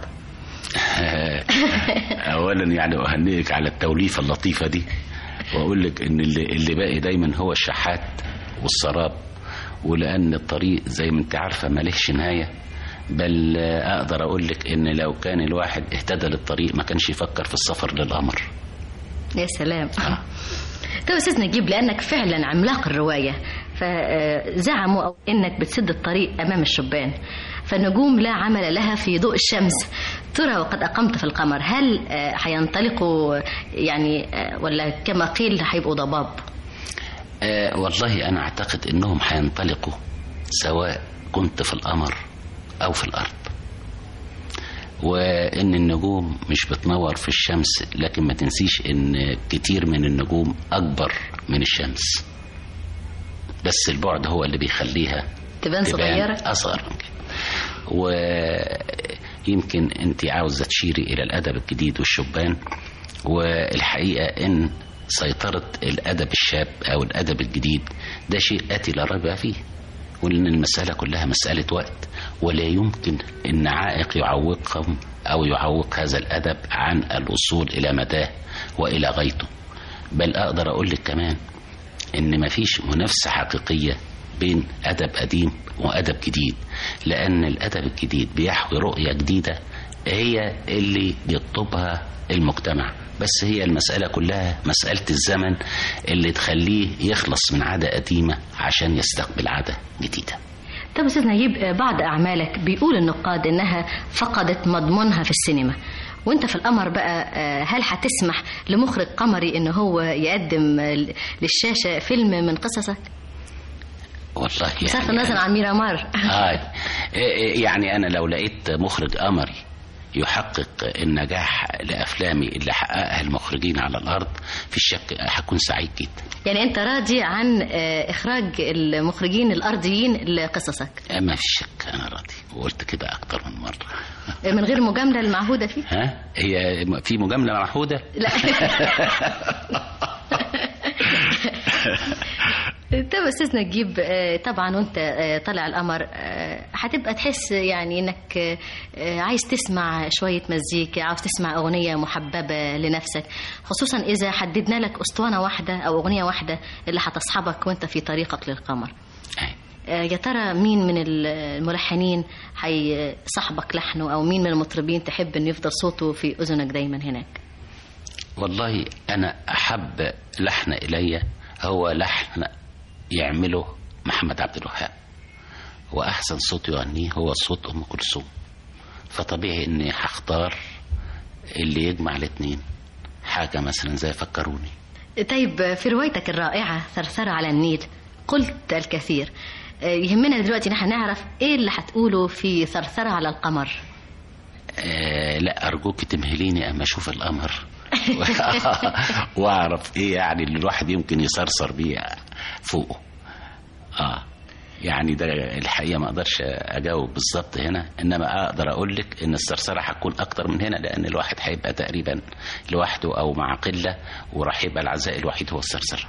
R: اولا يعني اهنئك على التوليفه اللطيفه دي واقول لك ان اللي, اللي باقي دايما هو الشحات والسراب ولان الطريق زي ما انت عارفه مالهش نهايه بل اقدر اقول لك ان لو كان الواحد اهتدى للطريق ما كانش يفكر في السفر للقمر
B: يا سلام طيب استاذ نجيب لانك فعلا عملاق الروايه فزعموا انك بتسد الطريق امام الشبان فالنجوم لا عمل لها في ضوء الشمس ترى وقد أقمت في القمر هل هينطلقوا يعني ولا كما قيل هيبقوا ضباب
R: أه والله أنا أعتقد أنهم هينطلقوا سواء كنت في القمر أو في الأرض وإن النجوم مش بتنور في الشمس لكن ما تنسيش إن كتير من النجوم أكبر من الشمس بس البعد هو اللي بيخليها
B: تبان صغيرة
R: أصغر من كده ويمكن انت عاوزة تشيري الى الادب الجديد والشبان والحقيقة ان سيطرة الادب الشاب او الادب الجديد ده شيء اتي لا ريب فيه وان المسألة كلها مسألة وقت ولا يمكن ان عائق يعوقهم او يعوق هذا الادب عن الوصول الى مداه والى غايته بل اقدر اقول لك كمان ان مفيش منافسة حقيقية بين أدب قديم وأدب جديد لأن الأدب الجديد بيحوي رؤية جديدة هي اللي بيطلبها المجتمع بس هي المسألة كلها مسألة الزمن اللي تخليه يخلص من عادة قديمة عشان يستقبل عادة جديدة
B: طب أستاذ نجيب بعض أعمالك بيقول النقاد إنها فقدت مضمونها في السينما وانت في القمر بقى هل هتسمح لمخرج قمري ان هو يقدم للشاشة فيلم من قصصك؟
R: والله
B: بصرف يعني النظر عن ميرامار
R: آه يعني أنا لو لقيت مخرج قمري يحقق النجاح لأفلامي اللي حققها المخرجين على الأرض في الشك هكون سعيد جدا
B: يعني أنت راضي عن إخراج المخرجين الأرضيين لقصصك
R: ما في شك أنا راضي وقلت كده أكتر من مرة
B: من غير المجاملة المعهودة فيه
R: ها هي في مجاملة معهودة
B: لا طب استاذ نجيب طبعا وانت طالع القمر هتبقى تحس يعني انك عايز تسمع شويه مزيكا عاوز تسمع اغنيه محببه لنفسك خصوصا اذا حددنا لك اسطوانه واحده او اغنيه واحده اللي هتصحبك وانت في طريقك للقمر يا ترى مين من الملحنين هيصاحبك لحنه او مين من المطربين تحب انه يفضل صوته في اذنك دايما هناك
R: والله انا احب لحن الي هو لحن يعمله محمد عبد الوهاب واحسن صوت يغنيه هو صوت ام كلثوم فطبيعي اني هختار اللي يجمع الاثنين حاجه مثلا زي فكروني
B: طيب في روايتك الرائعه ثرثره على النيل قلت الكثير يهمنا دلوقتي نحن نعرف ايه اللي هتقوله في ثرثره على القمر
R: آه لا ارجوك تمهليني اما اشوف القمر واعرف ايه يعني اللي الواحد يمكن يصرصر بيه فوقه اه يعني ده الحقيقه ما اقدرش اجاوب بالظبط هنا انما اقدر اقول لك ان الثرثره هتكون اكتر من هنا لان الواحد هيبقى تقريبا لوحده او مع قله وراح يبقى العزاء الوحيد هو الثرثره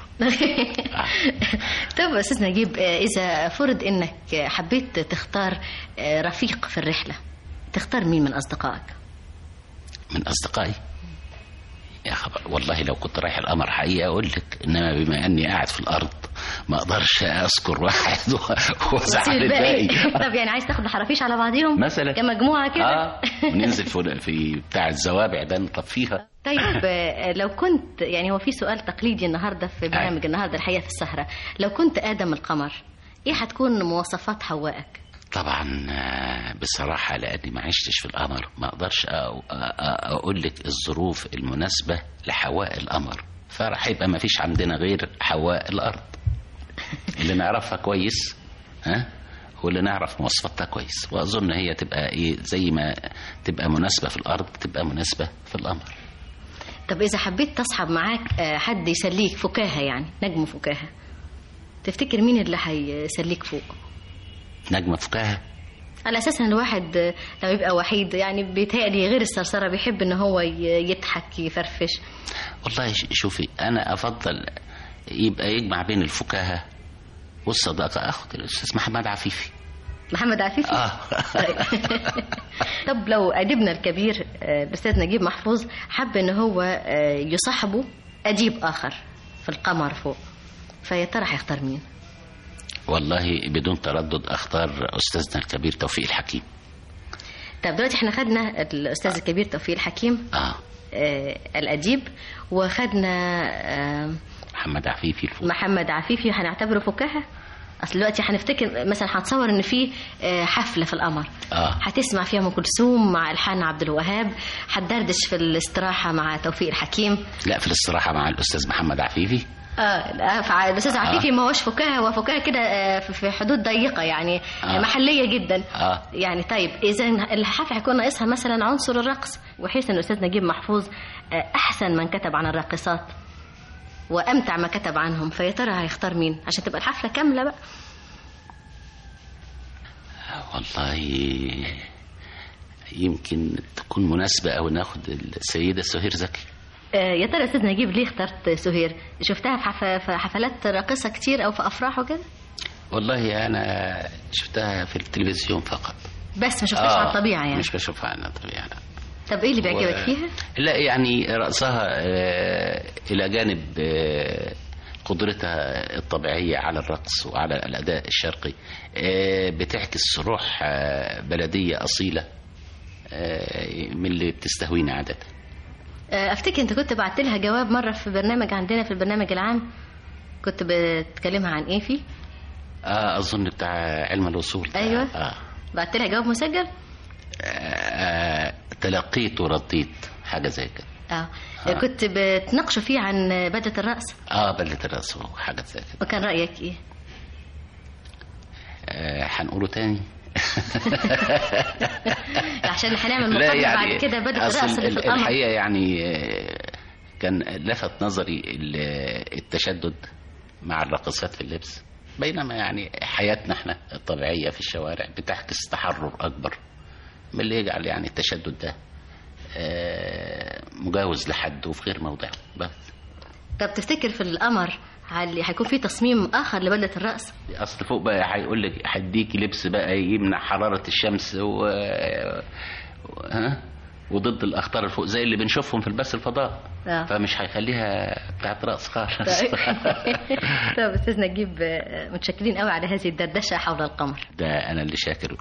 B: طب استاذ نجيب اذا فرض انك حبيت تختار رفيق في الرحله تختار مين من اصدقائك
R: من اصدقائي يا خبر والله لو كنت رايح القمر حقيقة أقول لك إنما بما أني قاعد في الأرض ما أقدرش أذكر واحد وأزعل الباقي
B: طب يعني عايز تاخد حرافيش على بعضهم
R: مثلا
B: كمجموعة كده
R: آه وننزل في, في بتاع الزوابع ده نطفيها
B: طيب لو كنت يعني هو في سؤال تقليدي النهارده في برنامج النهارده الحقيقة في السهرة لو كنت آدم القمر إيه هتكون مواصفات حوائك؟
R: طبعا بصراحة لأني ما عشتش في القمر ما أقدرش أقول لك الظروف المناسبة لحواء القمر فراح يبقى ما فيش عندنا غير حواء الأرض اللي نعرفها كويس ها واللي نعرف مواصفاتها كويس وأظن هي تبقى إيه زي ما تبقى مناسبة في الأرض تبقى مناسبة في القمر
B: طب إذا حبيت تصحب معاك حد يسليك فكاهة يعني نجم فكاهة تفتكر مين اللي هيسليك فوق؟
R: نجمة فكاهة
B: على اساس ان الواحد آه، لما يبقى وحيد يعني بيتهيألي غير الثرثره بيحب ان هو ي- يضحك يفرفش
R: والله ش- شوفي انا افضل يبقى يجمع بين الفكاهه والصداقه اخد الاستاذ محمد عفيفي
B: محمد عفيفي
R: اه
B: طب لو أديبنا الكبير آه، الأستاذ نجيب محفوظ حب إن هو آه، يصاحبه أديب آخر في القمر فوق فيا ترى هيختار مين؟
R: والله بدون تردد اختار استاذنا الكبير توفيق الحكيم
B: طب دلوقتي احنا خدنا الأستاذ الكبير توفيق الحكيم
R: اه
B: آه، الأديب وخدنا آه،
R: محمد عفيفي الفوق
B: محمد عفيفي هنعتبره فكاهة أصل دلوقتي هنفتكر مثلا هتصور إن في آه، حفلة في القمر
R: اه
B: هتسمع فيها ام كلثوم مع الحان عبد الوهاب هتدردش في الاستراحه مع توفيق الحكيم
R: لا في الاستراحه مع الاستاذ محمد عفيفي
B: اه لا، فع- الاستاذ
R: آه.
B: عفيفي ما هوش فكاهه هو فكاهه كده آه، في- في حدود ضيقه يعني
R: آه.
B: محليه جدا
R: اه
B: يعني طيب اذا الحفله هيكون ناقصها مثلا عنصر الرقص وحيث ان الاستاذ نجيب محفوظ آه، احسن من كتب عن الراقصات وامتع ما كتب عنهم فيا ترى هيختار مين عشان تبقى الحفله كامله بقى
R: والله يمكن تكون مناسبة أو ناخد السيدة سهير زكي
B: آه، يا ترى استاذ نجيب ليه اخترت سهير شفتها في حف- في حفلات راقصه كتير او في افراح وكده
R: والله أنا شفتها في التلفزيون فقط
B: بس ما شفتهاش على الطبيعه يعني
R: مش بشوفها على الطبيعة لا.
B: طب ايه اللي بيعجبك
R: و-
B: فيها
R: لا يعني رأسها آه، إلى جانب آه، قدرتها الطبيعية على الرقص وعلى الأداء الشرقي آه، بتعكس روح آه، بلدية أصيلة آه، من اللي بتستهوينا عادة
B: آه، افتكر انت كنت بعت لها جواب مره في برنامج عندنا في البرنامج العام كنت بتكلمها عن ايه فيه
R: آه أظن بتاع علم الوصول
B: ايوه
R: آه.
B: بعت لها جواب مسجل
R: آه، تلقيت ورديت حاجة زي كده
B: اه كنت بتناقشوا فيه عن بدله الرقص
R: اه بلت الرأس وحاجة زي كده
B: وكان رايك ايه
R: آه، هنقوله تاني
B: عشان هنعمل
R: لا
B: مقابله
R: يعني
B: بعد كده بدله
R: أصل
B: الرقص اللي في
R: ال-
B: القمر
R: الحقيقة يعني آه، كان لفت نظري ال- التشدد مع الراقصات في اللبس بينما يعني حياتنا احنا الطبيعية في الشوارع بتعكس تحرر أكبر من اللي يجعل يعني التشدد ده آه، مجاوز لحد وفي غير موضعه بس
B: طب تفتكر في القمر هل هيكون في تصميم اخر لبدله الرقص
R: اصل فوق بقى هيقول لك هديكي لبس بقى يمنع حراره الشمس و... و... ها وضد الاخطار اللي فوق زي اللي بنشوفهم في البث الفضاء
B: آه.
R: فمش هيخليها بتاعت رقص خالص
B: طيب طب استاذ نجيب آه، متشكرين قوي على هذه الدردشه حول القمر
R: ده انا اللي شاكر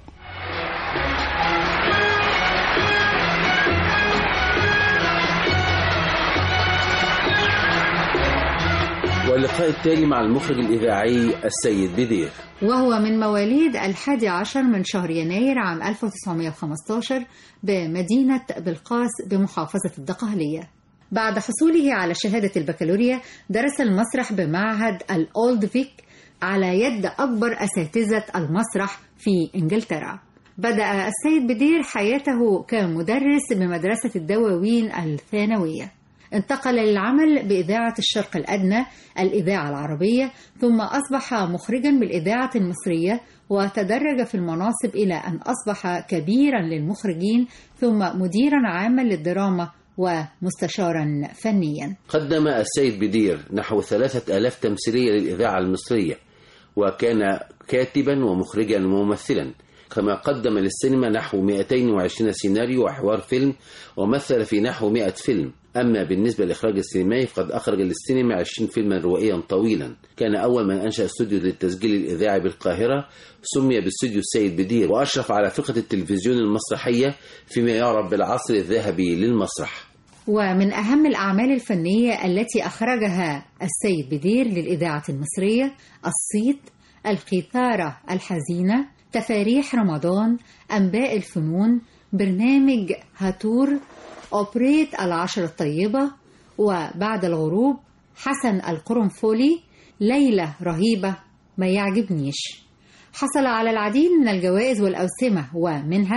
L: واللقاء التالي مع المخرج الإذاعي السيد بدير
K: وهو من مواليد الحادي عشر من شهر يناير عام 1915 بمدينة بلقاس بمحافظة الدقهلية بعد حصوله على شهادة البكالوريا درس المسرح بمعهد الأولد فيك على يد أكبر أساتذة المسرح في إنجلترا بدأ السيد بدير حياته كمدرس بمدرسة الدواوين الثانوية انتقل للعمل بإذاعة الشرق الأدنى الإذاعة العربية ثم أصبح مخرجا بالإذاعة المصرية وتدرج في المناصب إلى أن أصبح كبيرا للمخرجين ثم مديرا عاما للدراما ومستشارا فنيا
L: قدم السيد بدير نحو ثلاثة ألاف تمثيلية للإذاعة المصرية وكان كاتبا ومخرجا وممثلا كما قدم للسينما نحو 220 سيناريو وحوار فيلم ومثل في نحو 100 فيلم أما بالنسبة للإخراج السينمائي فقد أخرج للسينما 20 فيلما روائيا طويلا كان أول من أنشأ استوديو للتسجيل الإذاعي بالقاهرة سمي باستوديو السيد بدير وأشرف على فرقة التلفزيون المسرحية فيما يعرف بالعصر الذهبي للمسرح
K: ومن أهم الأعمال الفنية التي أخرجها السيد بدير للإذاعة المصرية الصيت القيثارة الحزينة تفاريح رمضان أنباء الفنون برنامج هاتور أوبريت العشر الطيبة وبعد الغروب حسن القرنفلي ليلة رهيبة ما يعجبنيش حصل على العديد من الجوائز والأوسمة ومنها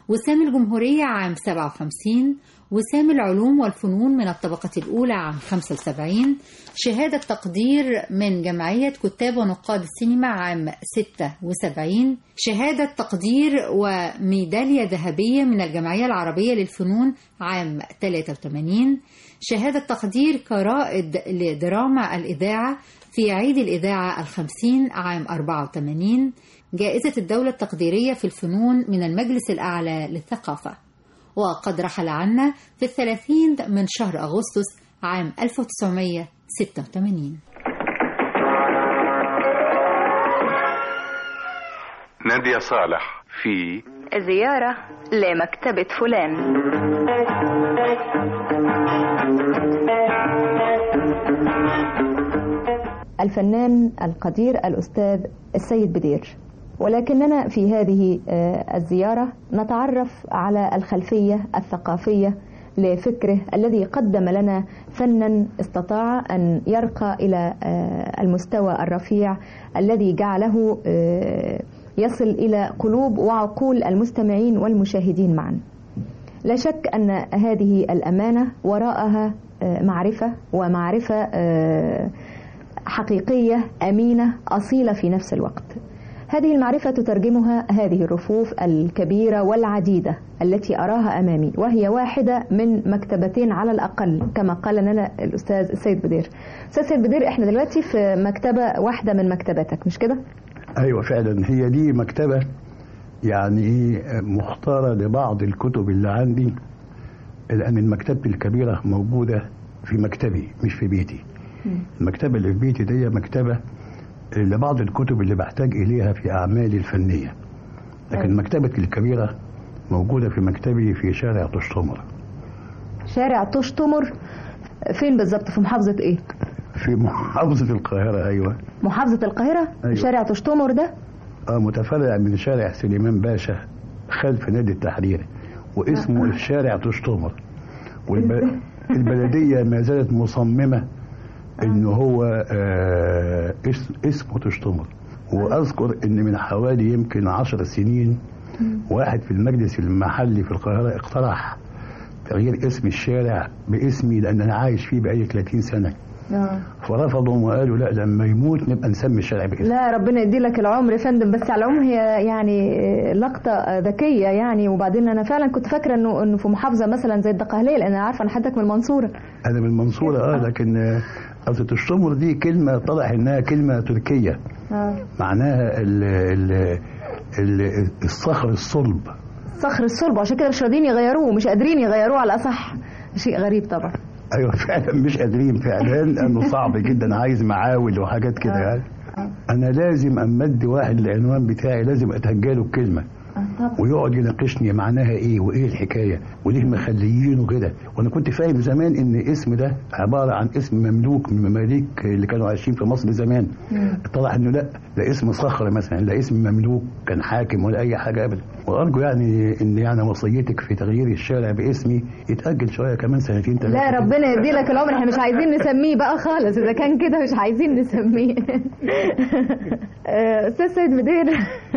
K: وسام الجمهورية عام 57 وسام العلوم والفنون من الطبقة الأولى عام 75 شهادة تقدير من جمعية كتاب ونقاد السينما عام 76 شهادة تقدير وميدالية ذهبية من الجمعية العربية للفنون عام 83 شهادة تقدير كرائد لدراما الإذاعة في عيد الإذاعة الخمسين عام 84 جائزة الدولة التقديرية في الفنون من المجلس الأعلى للثقافة وقد رحل عنا في الثلاثين من شهر أغسطس عام 1986
I: نادية صالح في
J: زيارة لمكتبة فلان
S: الفنان القدير الأستاذ السيد بدير ولكننا في هذه الزيارة نتعرف على الخلفية الثقافية لفكره الذي قدم لنا فنا استطاع أن يرقى إلى المستوى الرفيع الذي جعله يصل إلى قلوب وعقول المستمعين والمشاهدين معا لا شك أن هذه الأمانة وراءها معرفة ومعرفة حقيقية أمينة أصيلة في نفس الوقت هذه المعرفة تترجمها هذه الرفوف الكبيرة والعديدة التي أراها أمامي وهي واحدة من مكتبتين على الأقل كما قال لنا الأستاذ السيد بدير أستاذ سيد بدير إحنا دلوقتي في مكتبة واحدة من مكتباتك مش كده؟
T: أيوة فعلا هي دي مكتبة يعني مختارة لبعض الكتب اللي عندي لأن المكتبة الكبيرة موجودة في مكتبي مش في بيتي المكتبة اللي في بيتي دي مكتبة لبعض الكتب اللي بحتاج إليها في أعمالي الفنية لكن مكتبتي الكبيرة موجودة في مكتبي في شارع تشتمر
S: شارع تشتمر فين بالظبط في محافظة إيه؟
T: في محافظة القاهرة أيوة
S: محافظة القاهرة
T: أيوة.
S: شارع تشتمر ده
T: آه متفرع من شارع سليمان باشا خلف نادي التحرير واسمه آه. الشارع تشتمر والبلدية ما زالت مصممة انه هو آه اسمه تشتمر واذكر ان من حوالي يمكن عشر سنين واحد في المجلس المحلي في القاهرة اقترح تغيير اسم الشارع باسمي لان انا عايش فيه بقالي 30 سنة فرفضوا وقالوا لا لما يموت نبقى نسمي الشارع باسمه
S: لا ربنا يدي لك العمر يا فندم بس على العموم هي يعني لقطه ذكيه يعني وبعدين انا فعلا كنت فاكره انه انه في محافظه مثلا زي الدقهليه لان انا عارفه ان حضرتك من المنصوره
T: انا من المنصوره اه لكن قصة الشمر دي كلمة طلع انها كلمة تركية آه. معناها ال ال ال الصخر الصلب
S: الصخر الصلب عشان كده مش راضيين يغيروه مش قادرين يغيروه على اصح شيء غريب طبعا
T: ايوه فعلا مش قادرين فعلا لانه صعب جدا عايز معاول وحاجات كده يعني انا لازم اما ادي واحد العنوان بتاعي لازم اتهجاله بكلمه ويقعد يناقشني معناها ايه وايه الحكايه وليه مخليينه كده وانا كنت فاهم زمان ان الاسم ده عباره عن اسم مملوك من المماليك اللي كانوا عايشين في مصر زمان طلع انه لا ده اسم صخر مثلا لا اسم مملوك كان حاكم ولا اي حاجه ابدا وارجو يعني ان يعني وصيتك في تغيير الشارع باسمي يتاجل شويه كمان سنتين ثلاثه
S: لا ربنا يدي لك العمر احنا مش عايزين نسميه بقى خالص اذا كان كده مش عايزين نسميه استاذ سيد مدير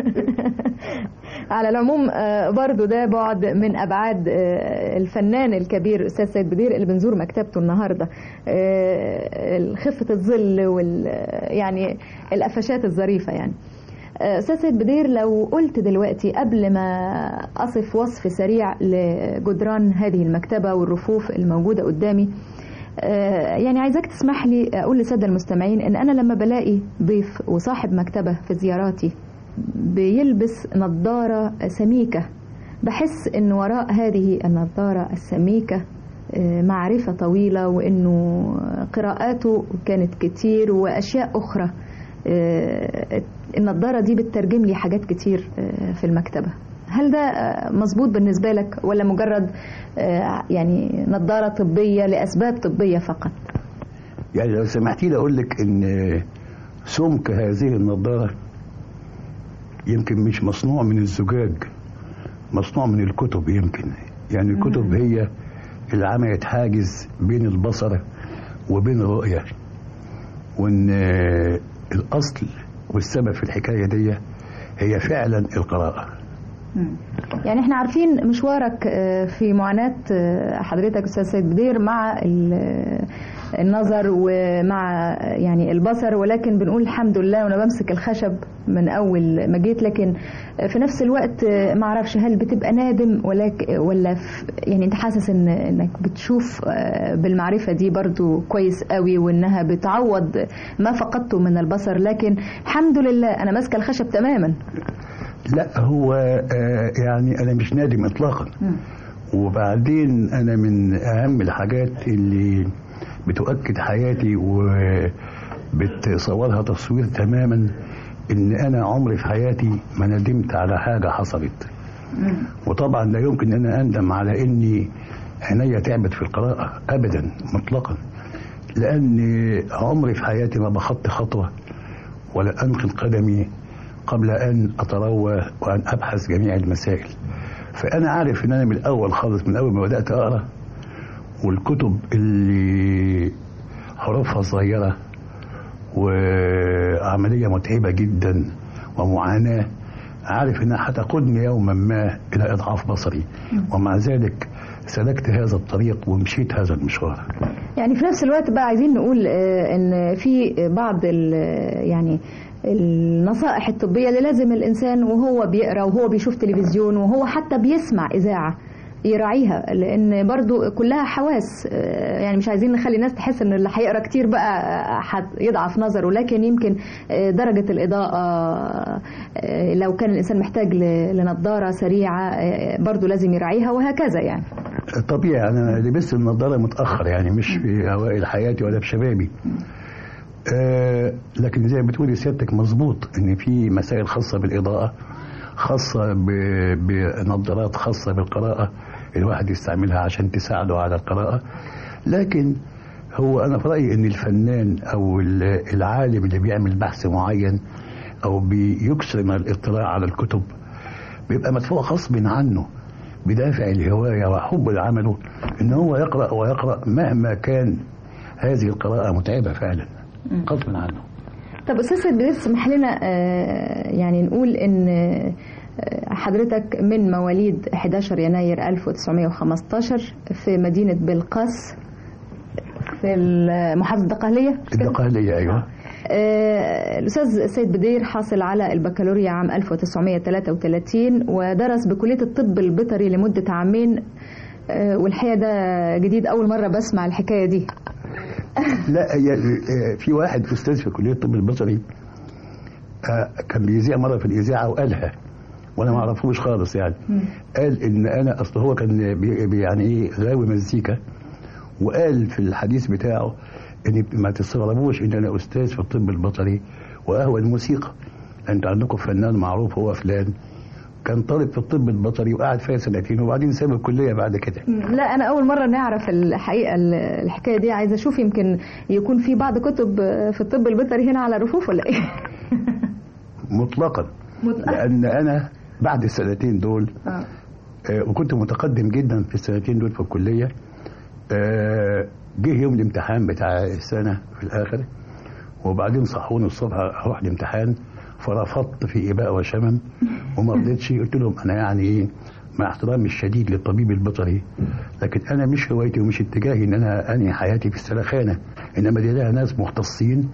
S: على العموم برضو ده بعد من ابعاد الفنان الكبير استاذ سيد بدير اللي بنزور مكتبته النهارده خفه الظل وال يعني القفشات الظريفه يعني استاذ سيد بدير لو قلت دلوقتي قبل ما اصف وصف سريع لجدران هذه المكتبه والرفوف الموجوده قدامي يعني عايزاك تسمح لي اقول للساده المستمعين ان انا لما بلاقي ضيف وصاحب مكتبه في زياراتي بيلبس نظاره سميكه بحس ان وراء هذه النظاره السميكه معرفه طويله وانه قراءاته كانت كتير واشياء اخرى النظاره دي بتترجم لي حاجات كتير في المكتبه هل ده مظبوط بالنسبه لك ولا مجرد يعني نظاره طبيه لاسباب طبيه فقط
T: يعني لو سمحتي لي اقول لك ان سمك هذه النظاره يمكن مش مصنوع من الزجاج مصنوع من الكتب يمكن يعني الكتب هي اللي عملت حاجز بين البصر وبين الرؤية وان الاصل والسبب في الحكاية دي هي فعلا القراءة
S: يعني احنا عارفين مشوارك آه، في معاناة آه، حضرتك أستاذ سيد بدير مع ال- النظر ومع يعني البصر ولكن بنقول الحمد لله وانا بمسك الخشب من اول ما جيت لكن في نفس الوقت آه، ما اعرفش هل بتبقى نادم ولك ولا ف- يعني انت حاسس ان انك بتشوف آه، بالمعرفه دي برضو كويس قوي وانها بتعوض ما فقدته من البصر لكن الحمد لله انا ماسكه الخشب تماما
T: لا هو آه، يعني انا مش نادم اطلاقا وبعدين انا من اهم الحاجات اللي بتؤكد حياتي وبتصورها تصوير تماما ان انا عمري في حياتي ما ندمت على حاجه حصلت وطبعا لا يمكن ان انا اندم على اني عينيا تعبت في القراءه ابدا مطلقا لان عمري في حياتي ما بخطي خطوه ولا انقل قدمي قبل ان اتروى وان ابحث جميع المسائل فانا عارف ان انا من الاول خالص من اول ما بدات اقرا والكتب اللي حروفها صغيره وعمليه متعبه جدا ومعاناه عارف انها هتقودني يوما ما الى اضعاف بصري ومع ذلك سلكت هذا الطريق ومشيت هذا المشوار
S: يعني في نفس الوقت بقى عايزين نقول آه، ان في بعض ال- يعني النصائح الطبية اللي لازم الإنسان وهو بيقرأ وهو بيشوف تلفزيون وهو حتى بيسمع إذاعة يراعيها لأن برضو كلها حواس آه، يعني مش عايزين نخلي الناس تحس إن اللي هيقرأ كتير بقى آه، هيضعف نظره لكن يمكن آه، درجة الإضاءة آه، لو كان الإنسان محتاج ل- لنظارة سريعة آه، برضو لازم يراعيها وهكذا يعني
T: طبيعي انا لبست النضاره متاخر يعني مش في اوائل حياتي ولا في شبابي آه لكن زي ما بتقولي سيادتك مظبوط ان في مسائل خاصه بالاضاءه خاصه ب- بنظارات خاصه بالقراءه الواحد يستعملها عشان تساعده على القراءه لكن هو انا في رايي ان الفنان او ال- العالم اللي بيعمل بحث معين او بيكثر من الاطلاع على الكتب بيبقى مدفوع غصب عنه بدافع الهوايه وحب لعمله ان هو يقرا ويقرا مهما كان هذه القراءه متعبه فعلا غصب عنه
S: طب استاذ سيد بدر اسمح لنا آه، يعني نقول ان آه، حضرتك من مواليد 11 يناير 1915 في مدينة بلقاس في محافظة الدقهلية مش كده؟
T: الدقهليه ايوه
S: آه، الأستاذ سيد بدير حاصل على البكالوريا عام 1933 ودرس بكلية الطب البيطري لمدة عامين آه، والحقيقة ده جديد أول مرة بسمع الحكاية دي
T: لا هي آه، في واحد استاذ في كليه الطب البيطري آه، كان بيذيع مره في الاذاعه وقالها وانا ما اعرفوش خالص يعني قال ان انا اصل هو كان بي بي- يعني ايه غاوي مزيكا وقال في الحديث بتاعه ان ما تستغربوش ان انا استاذ في الطب البيطري واهوى الموسيقى انت عندكم فنان معروف هو فلان كان طالب في الطب البيطري وقعد فيها سنتين وبعدين ساب الكليه بعد كده
S: لا أنا أول مرة نعرف الحقيقة الحكاية دي عايزة أشوف يمكن يكون في بعض كتب في الطب البيطري هنا على الرفوف ولا إيه؟
T: مطلقا
S: مطلقاً.
T: لان انا بعد السنتين دول
S: آه.
T: آه، وكنت متقدم جدا في السنتين دول في الكليه آه، جه يوم الامتحان بتاع السنه في الاخر وبعدين صحوني الصبح اروح الامتحان فرفضت في اباء وشمم وما رضيتش قلت لهم انا يعني ايه مع احترامي الشديد للطبيب البيطري لكن انا مش هوايتي ومش اتجاهي ان انا انهي حياتي في السلخانه انما دي لها ناس مختصين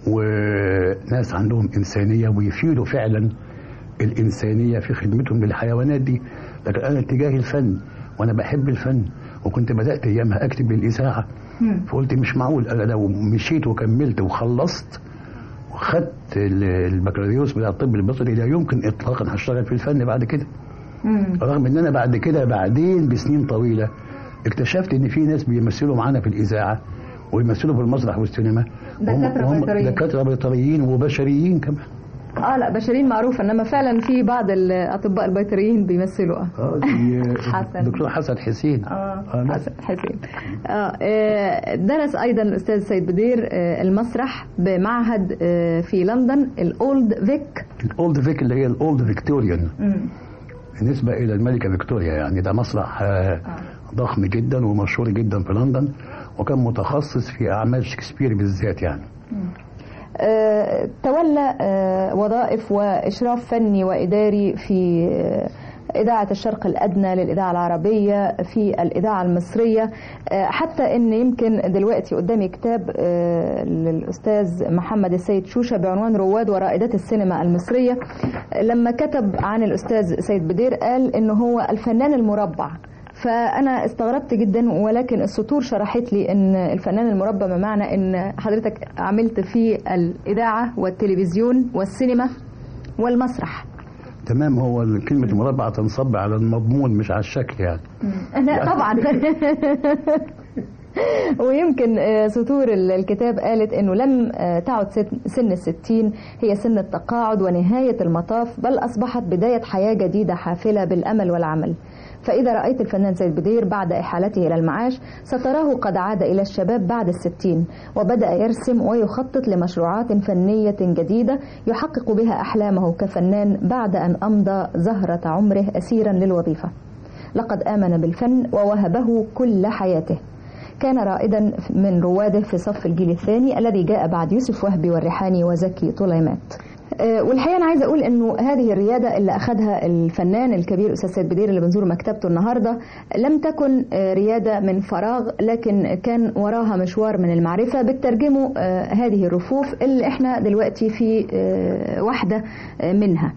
T: وناس عندهم انسانيه ويفيدوا فعلا الانسانيه في خدمتهم للحيوانات دي لكن انا اتجاهي الفن وانا بحب الفن وكنت بدات ايامها اكتب للاذاعه فقلت مش معقول انا لو مشيت وكملت وخلصت وخدت ال- البكالوريوس بتاع الطب البيطري لا يمكن اطلاقا هشتغل في الفن بعد كده رغم ان انا بعد كده بعدين بسنين طويله اكتشفت ان في ناس بيمثلوا معانا في الاذاعه ويمثلوا في المسرح والسينما وهم-
S: دكاترة
T: وهم
S: بيطريين.
T: دكاتره بيطريين وبشريين كمان
S: اه لا بشرين معروفة انما فعلا في بعض الاطباء البيطريين بيمثلوا اه
T: اه دي
S: حسن.
T: دكتور حسن حسين
S: اه
T: لا.
S: حسن حسين آه آه، درس ايضا الاستاذ سيد بدير آه، المسرح بمعهد آه، في لندن الاولد فيك
T: الاولد فيك اللي هي الاولد فيكتوريان بالنسبه الى الملكه فيكتوريا يعني ده مسرح آه، ضخم جدا ومشهور جدا في لندن وكان متخصص في اعمال شكسبير بالذات يعني
S: آه، تولى آه، وظائف وإشراف فني وإداري في آه، إذاعة الشرق الأدنى للإذاعة العربية في الإذاعة المصرية حتى أن يمكن دلوقتي قدامي كتاب للأستاذ محمد السيد شوشة بعنوان رواد ورائدات السينما المصرية لما كتب عن الأستاذ سيد بدير قال أنه هو الفنان المربع فأنا استغربت جدا ولكن السطور شرحت لي أن الفنان المربع بمعنى أن حضرتك عملت في الإذاعة والتلفزيون والسينما والمسرح
T: تمام هو كلمة المربع تنصب على المضمون مش على الشكل يعني
S: لا طبعا ويمكن سطور الكتاب قالت أنه لم تعد سن الستين هي سن التقاعد ونهاية المطاف بل أصبحت بداية حياة جديدة حافلة بالأمل والعمل فإذا رأيت الفنان سيد بدير بعد إحالته إلى المعاش ستراه قد عاد إلى الشباب بعد الستين وبدأ يرسم ويخطط لمشروعات فنية جديدة يحقق بها أحلامه كفنان بعد أن أمضى زهرة عمره أسيرا للوظيفة لقد آمن بالفن ووهبه كل حياته كان رائدا من رواده في صف الجيل الثاني الذي جاء بعد يوسف وهبي والريحاني وزكي طليمات والحقيقه انا عايزه اقول انه هذه الرياده اللي اخذها الفنان الكبير استاذ سيد بدير اللي بنزور مكتبته النهارده لم تكن رياده من فراغ لكن كان وراها مشوار من المعرفه بترجمه هذه الرفوف اللي احنا دلوقتي في واحده منها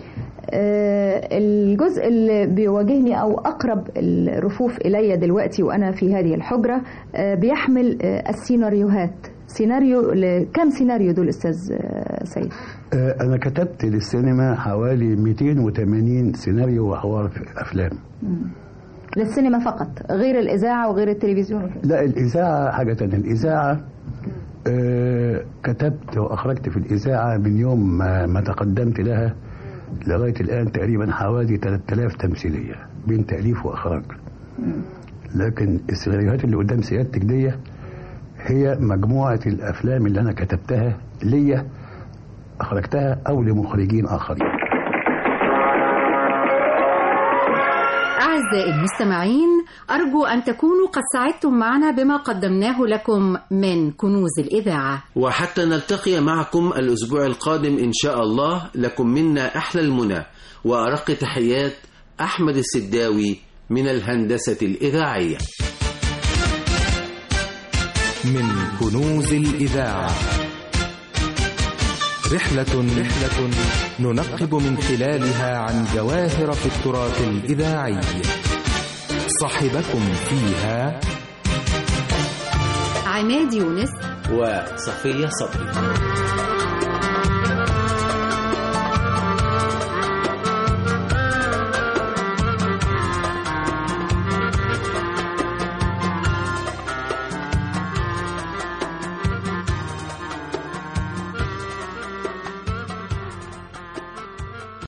S: الجزء اللي بيواجهني او اقرب الرفوف الي دلوقتي وانا في هذه الحجره بيحمل السيناريوهات سيناريو كم سيناريو دول استاذ سيد
T: انا كتبت للسينما حوالي 280 سيناريو وحوار في افلام
S: للسينما فقط غير الاذاعه وغير التلفزيون
T: لا الاذاعه حاجه ثانيه الاذاعه آه كتبت واخرجت في الاذاعه من يوم ما, ما تقدمت لها لغايه الان تقريبا حوالي 3000 تمثيليه بين تاليف واخراج لكن السيناريوهات اللي قدام سيادتك دي هي مجموعة الأفلام اللي أنا كتبتها ليا أخرجتها أو لمخرجين آخرين
K: أعزائي المستمعين أرجو أن تكونوا قد سعدتم معنا بما قدمناه لكم من كنوز الإذاعة
L: وحتى نلتقي معكم الأسبوع القادم إن شاء الله لكم منا أحلى المنى وأرق تحيات أحمد السداوي من الهندسة الإذاعية
A: من كنوز الإذاعة رحلة رحلة ننقب من خلالها عن جواهر في التراث الإذاعي صاحبكم فيها
K: عماد يونس
L: وصفية صبري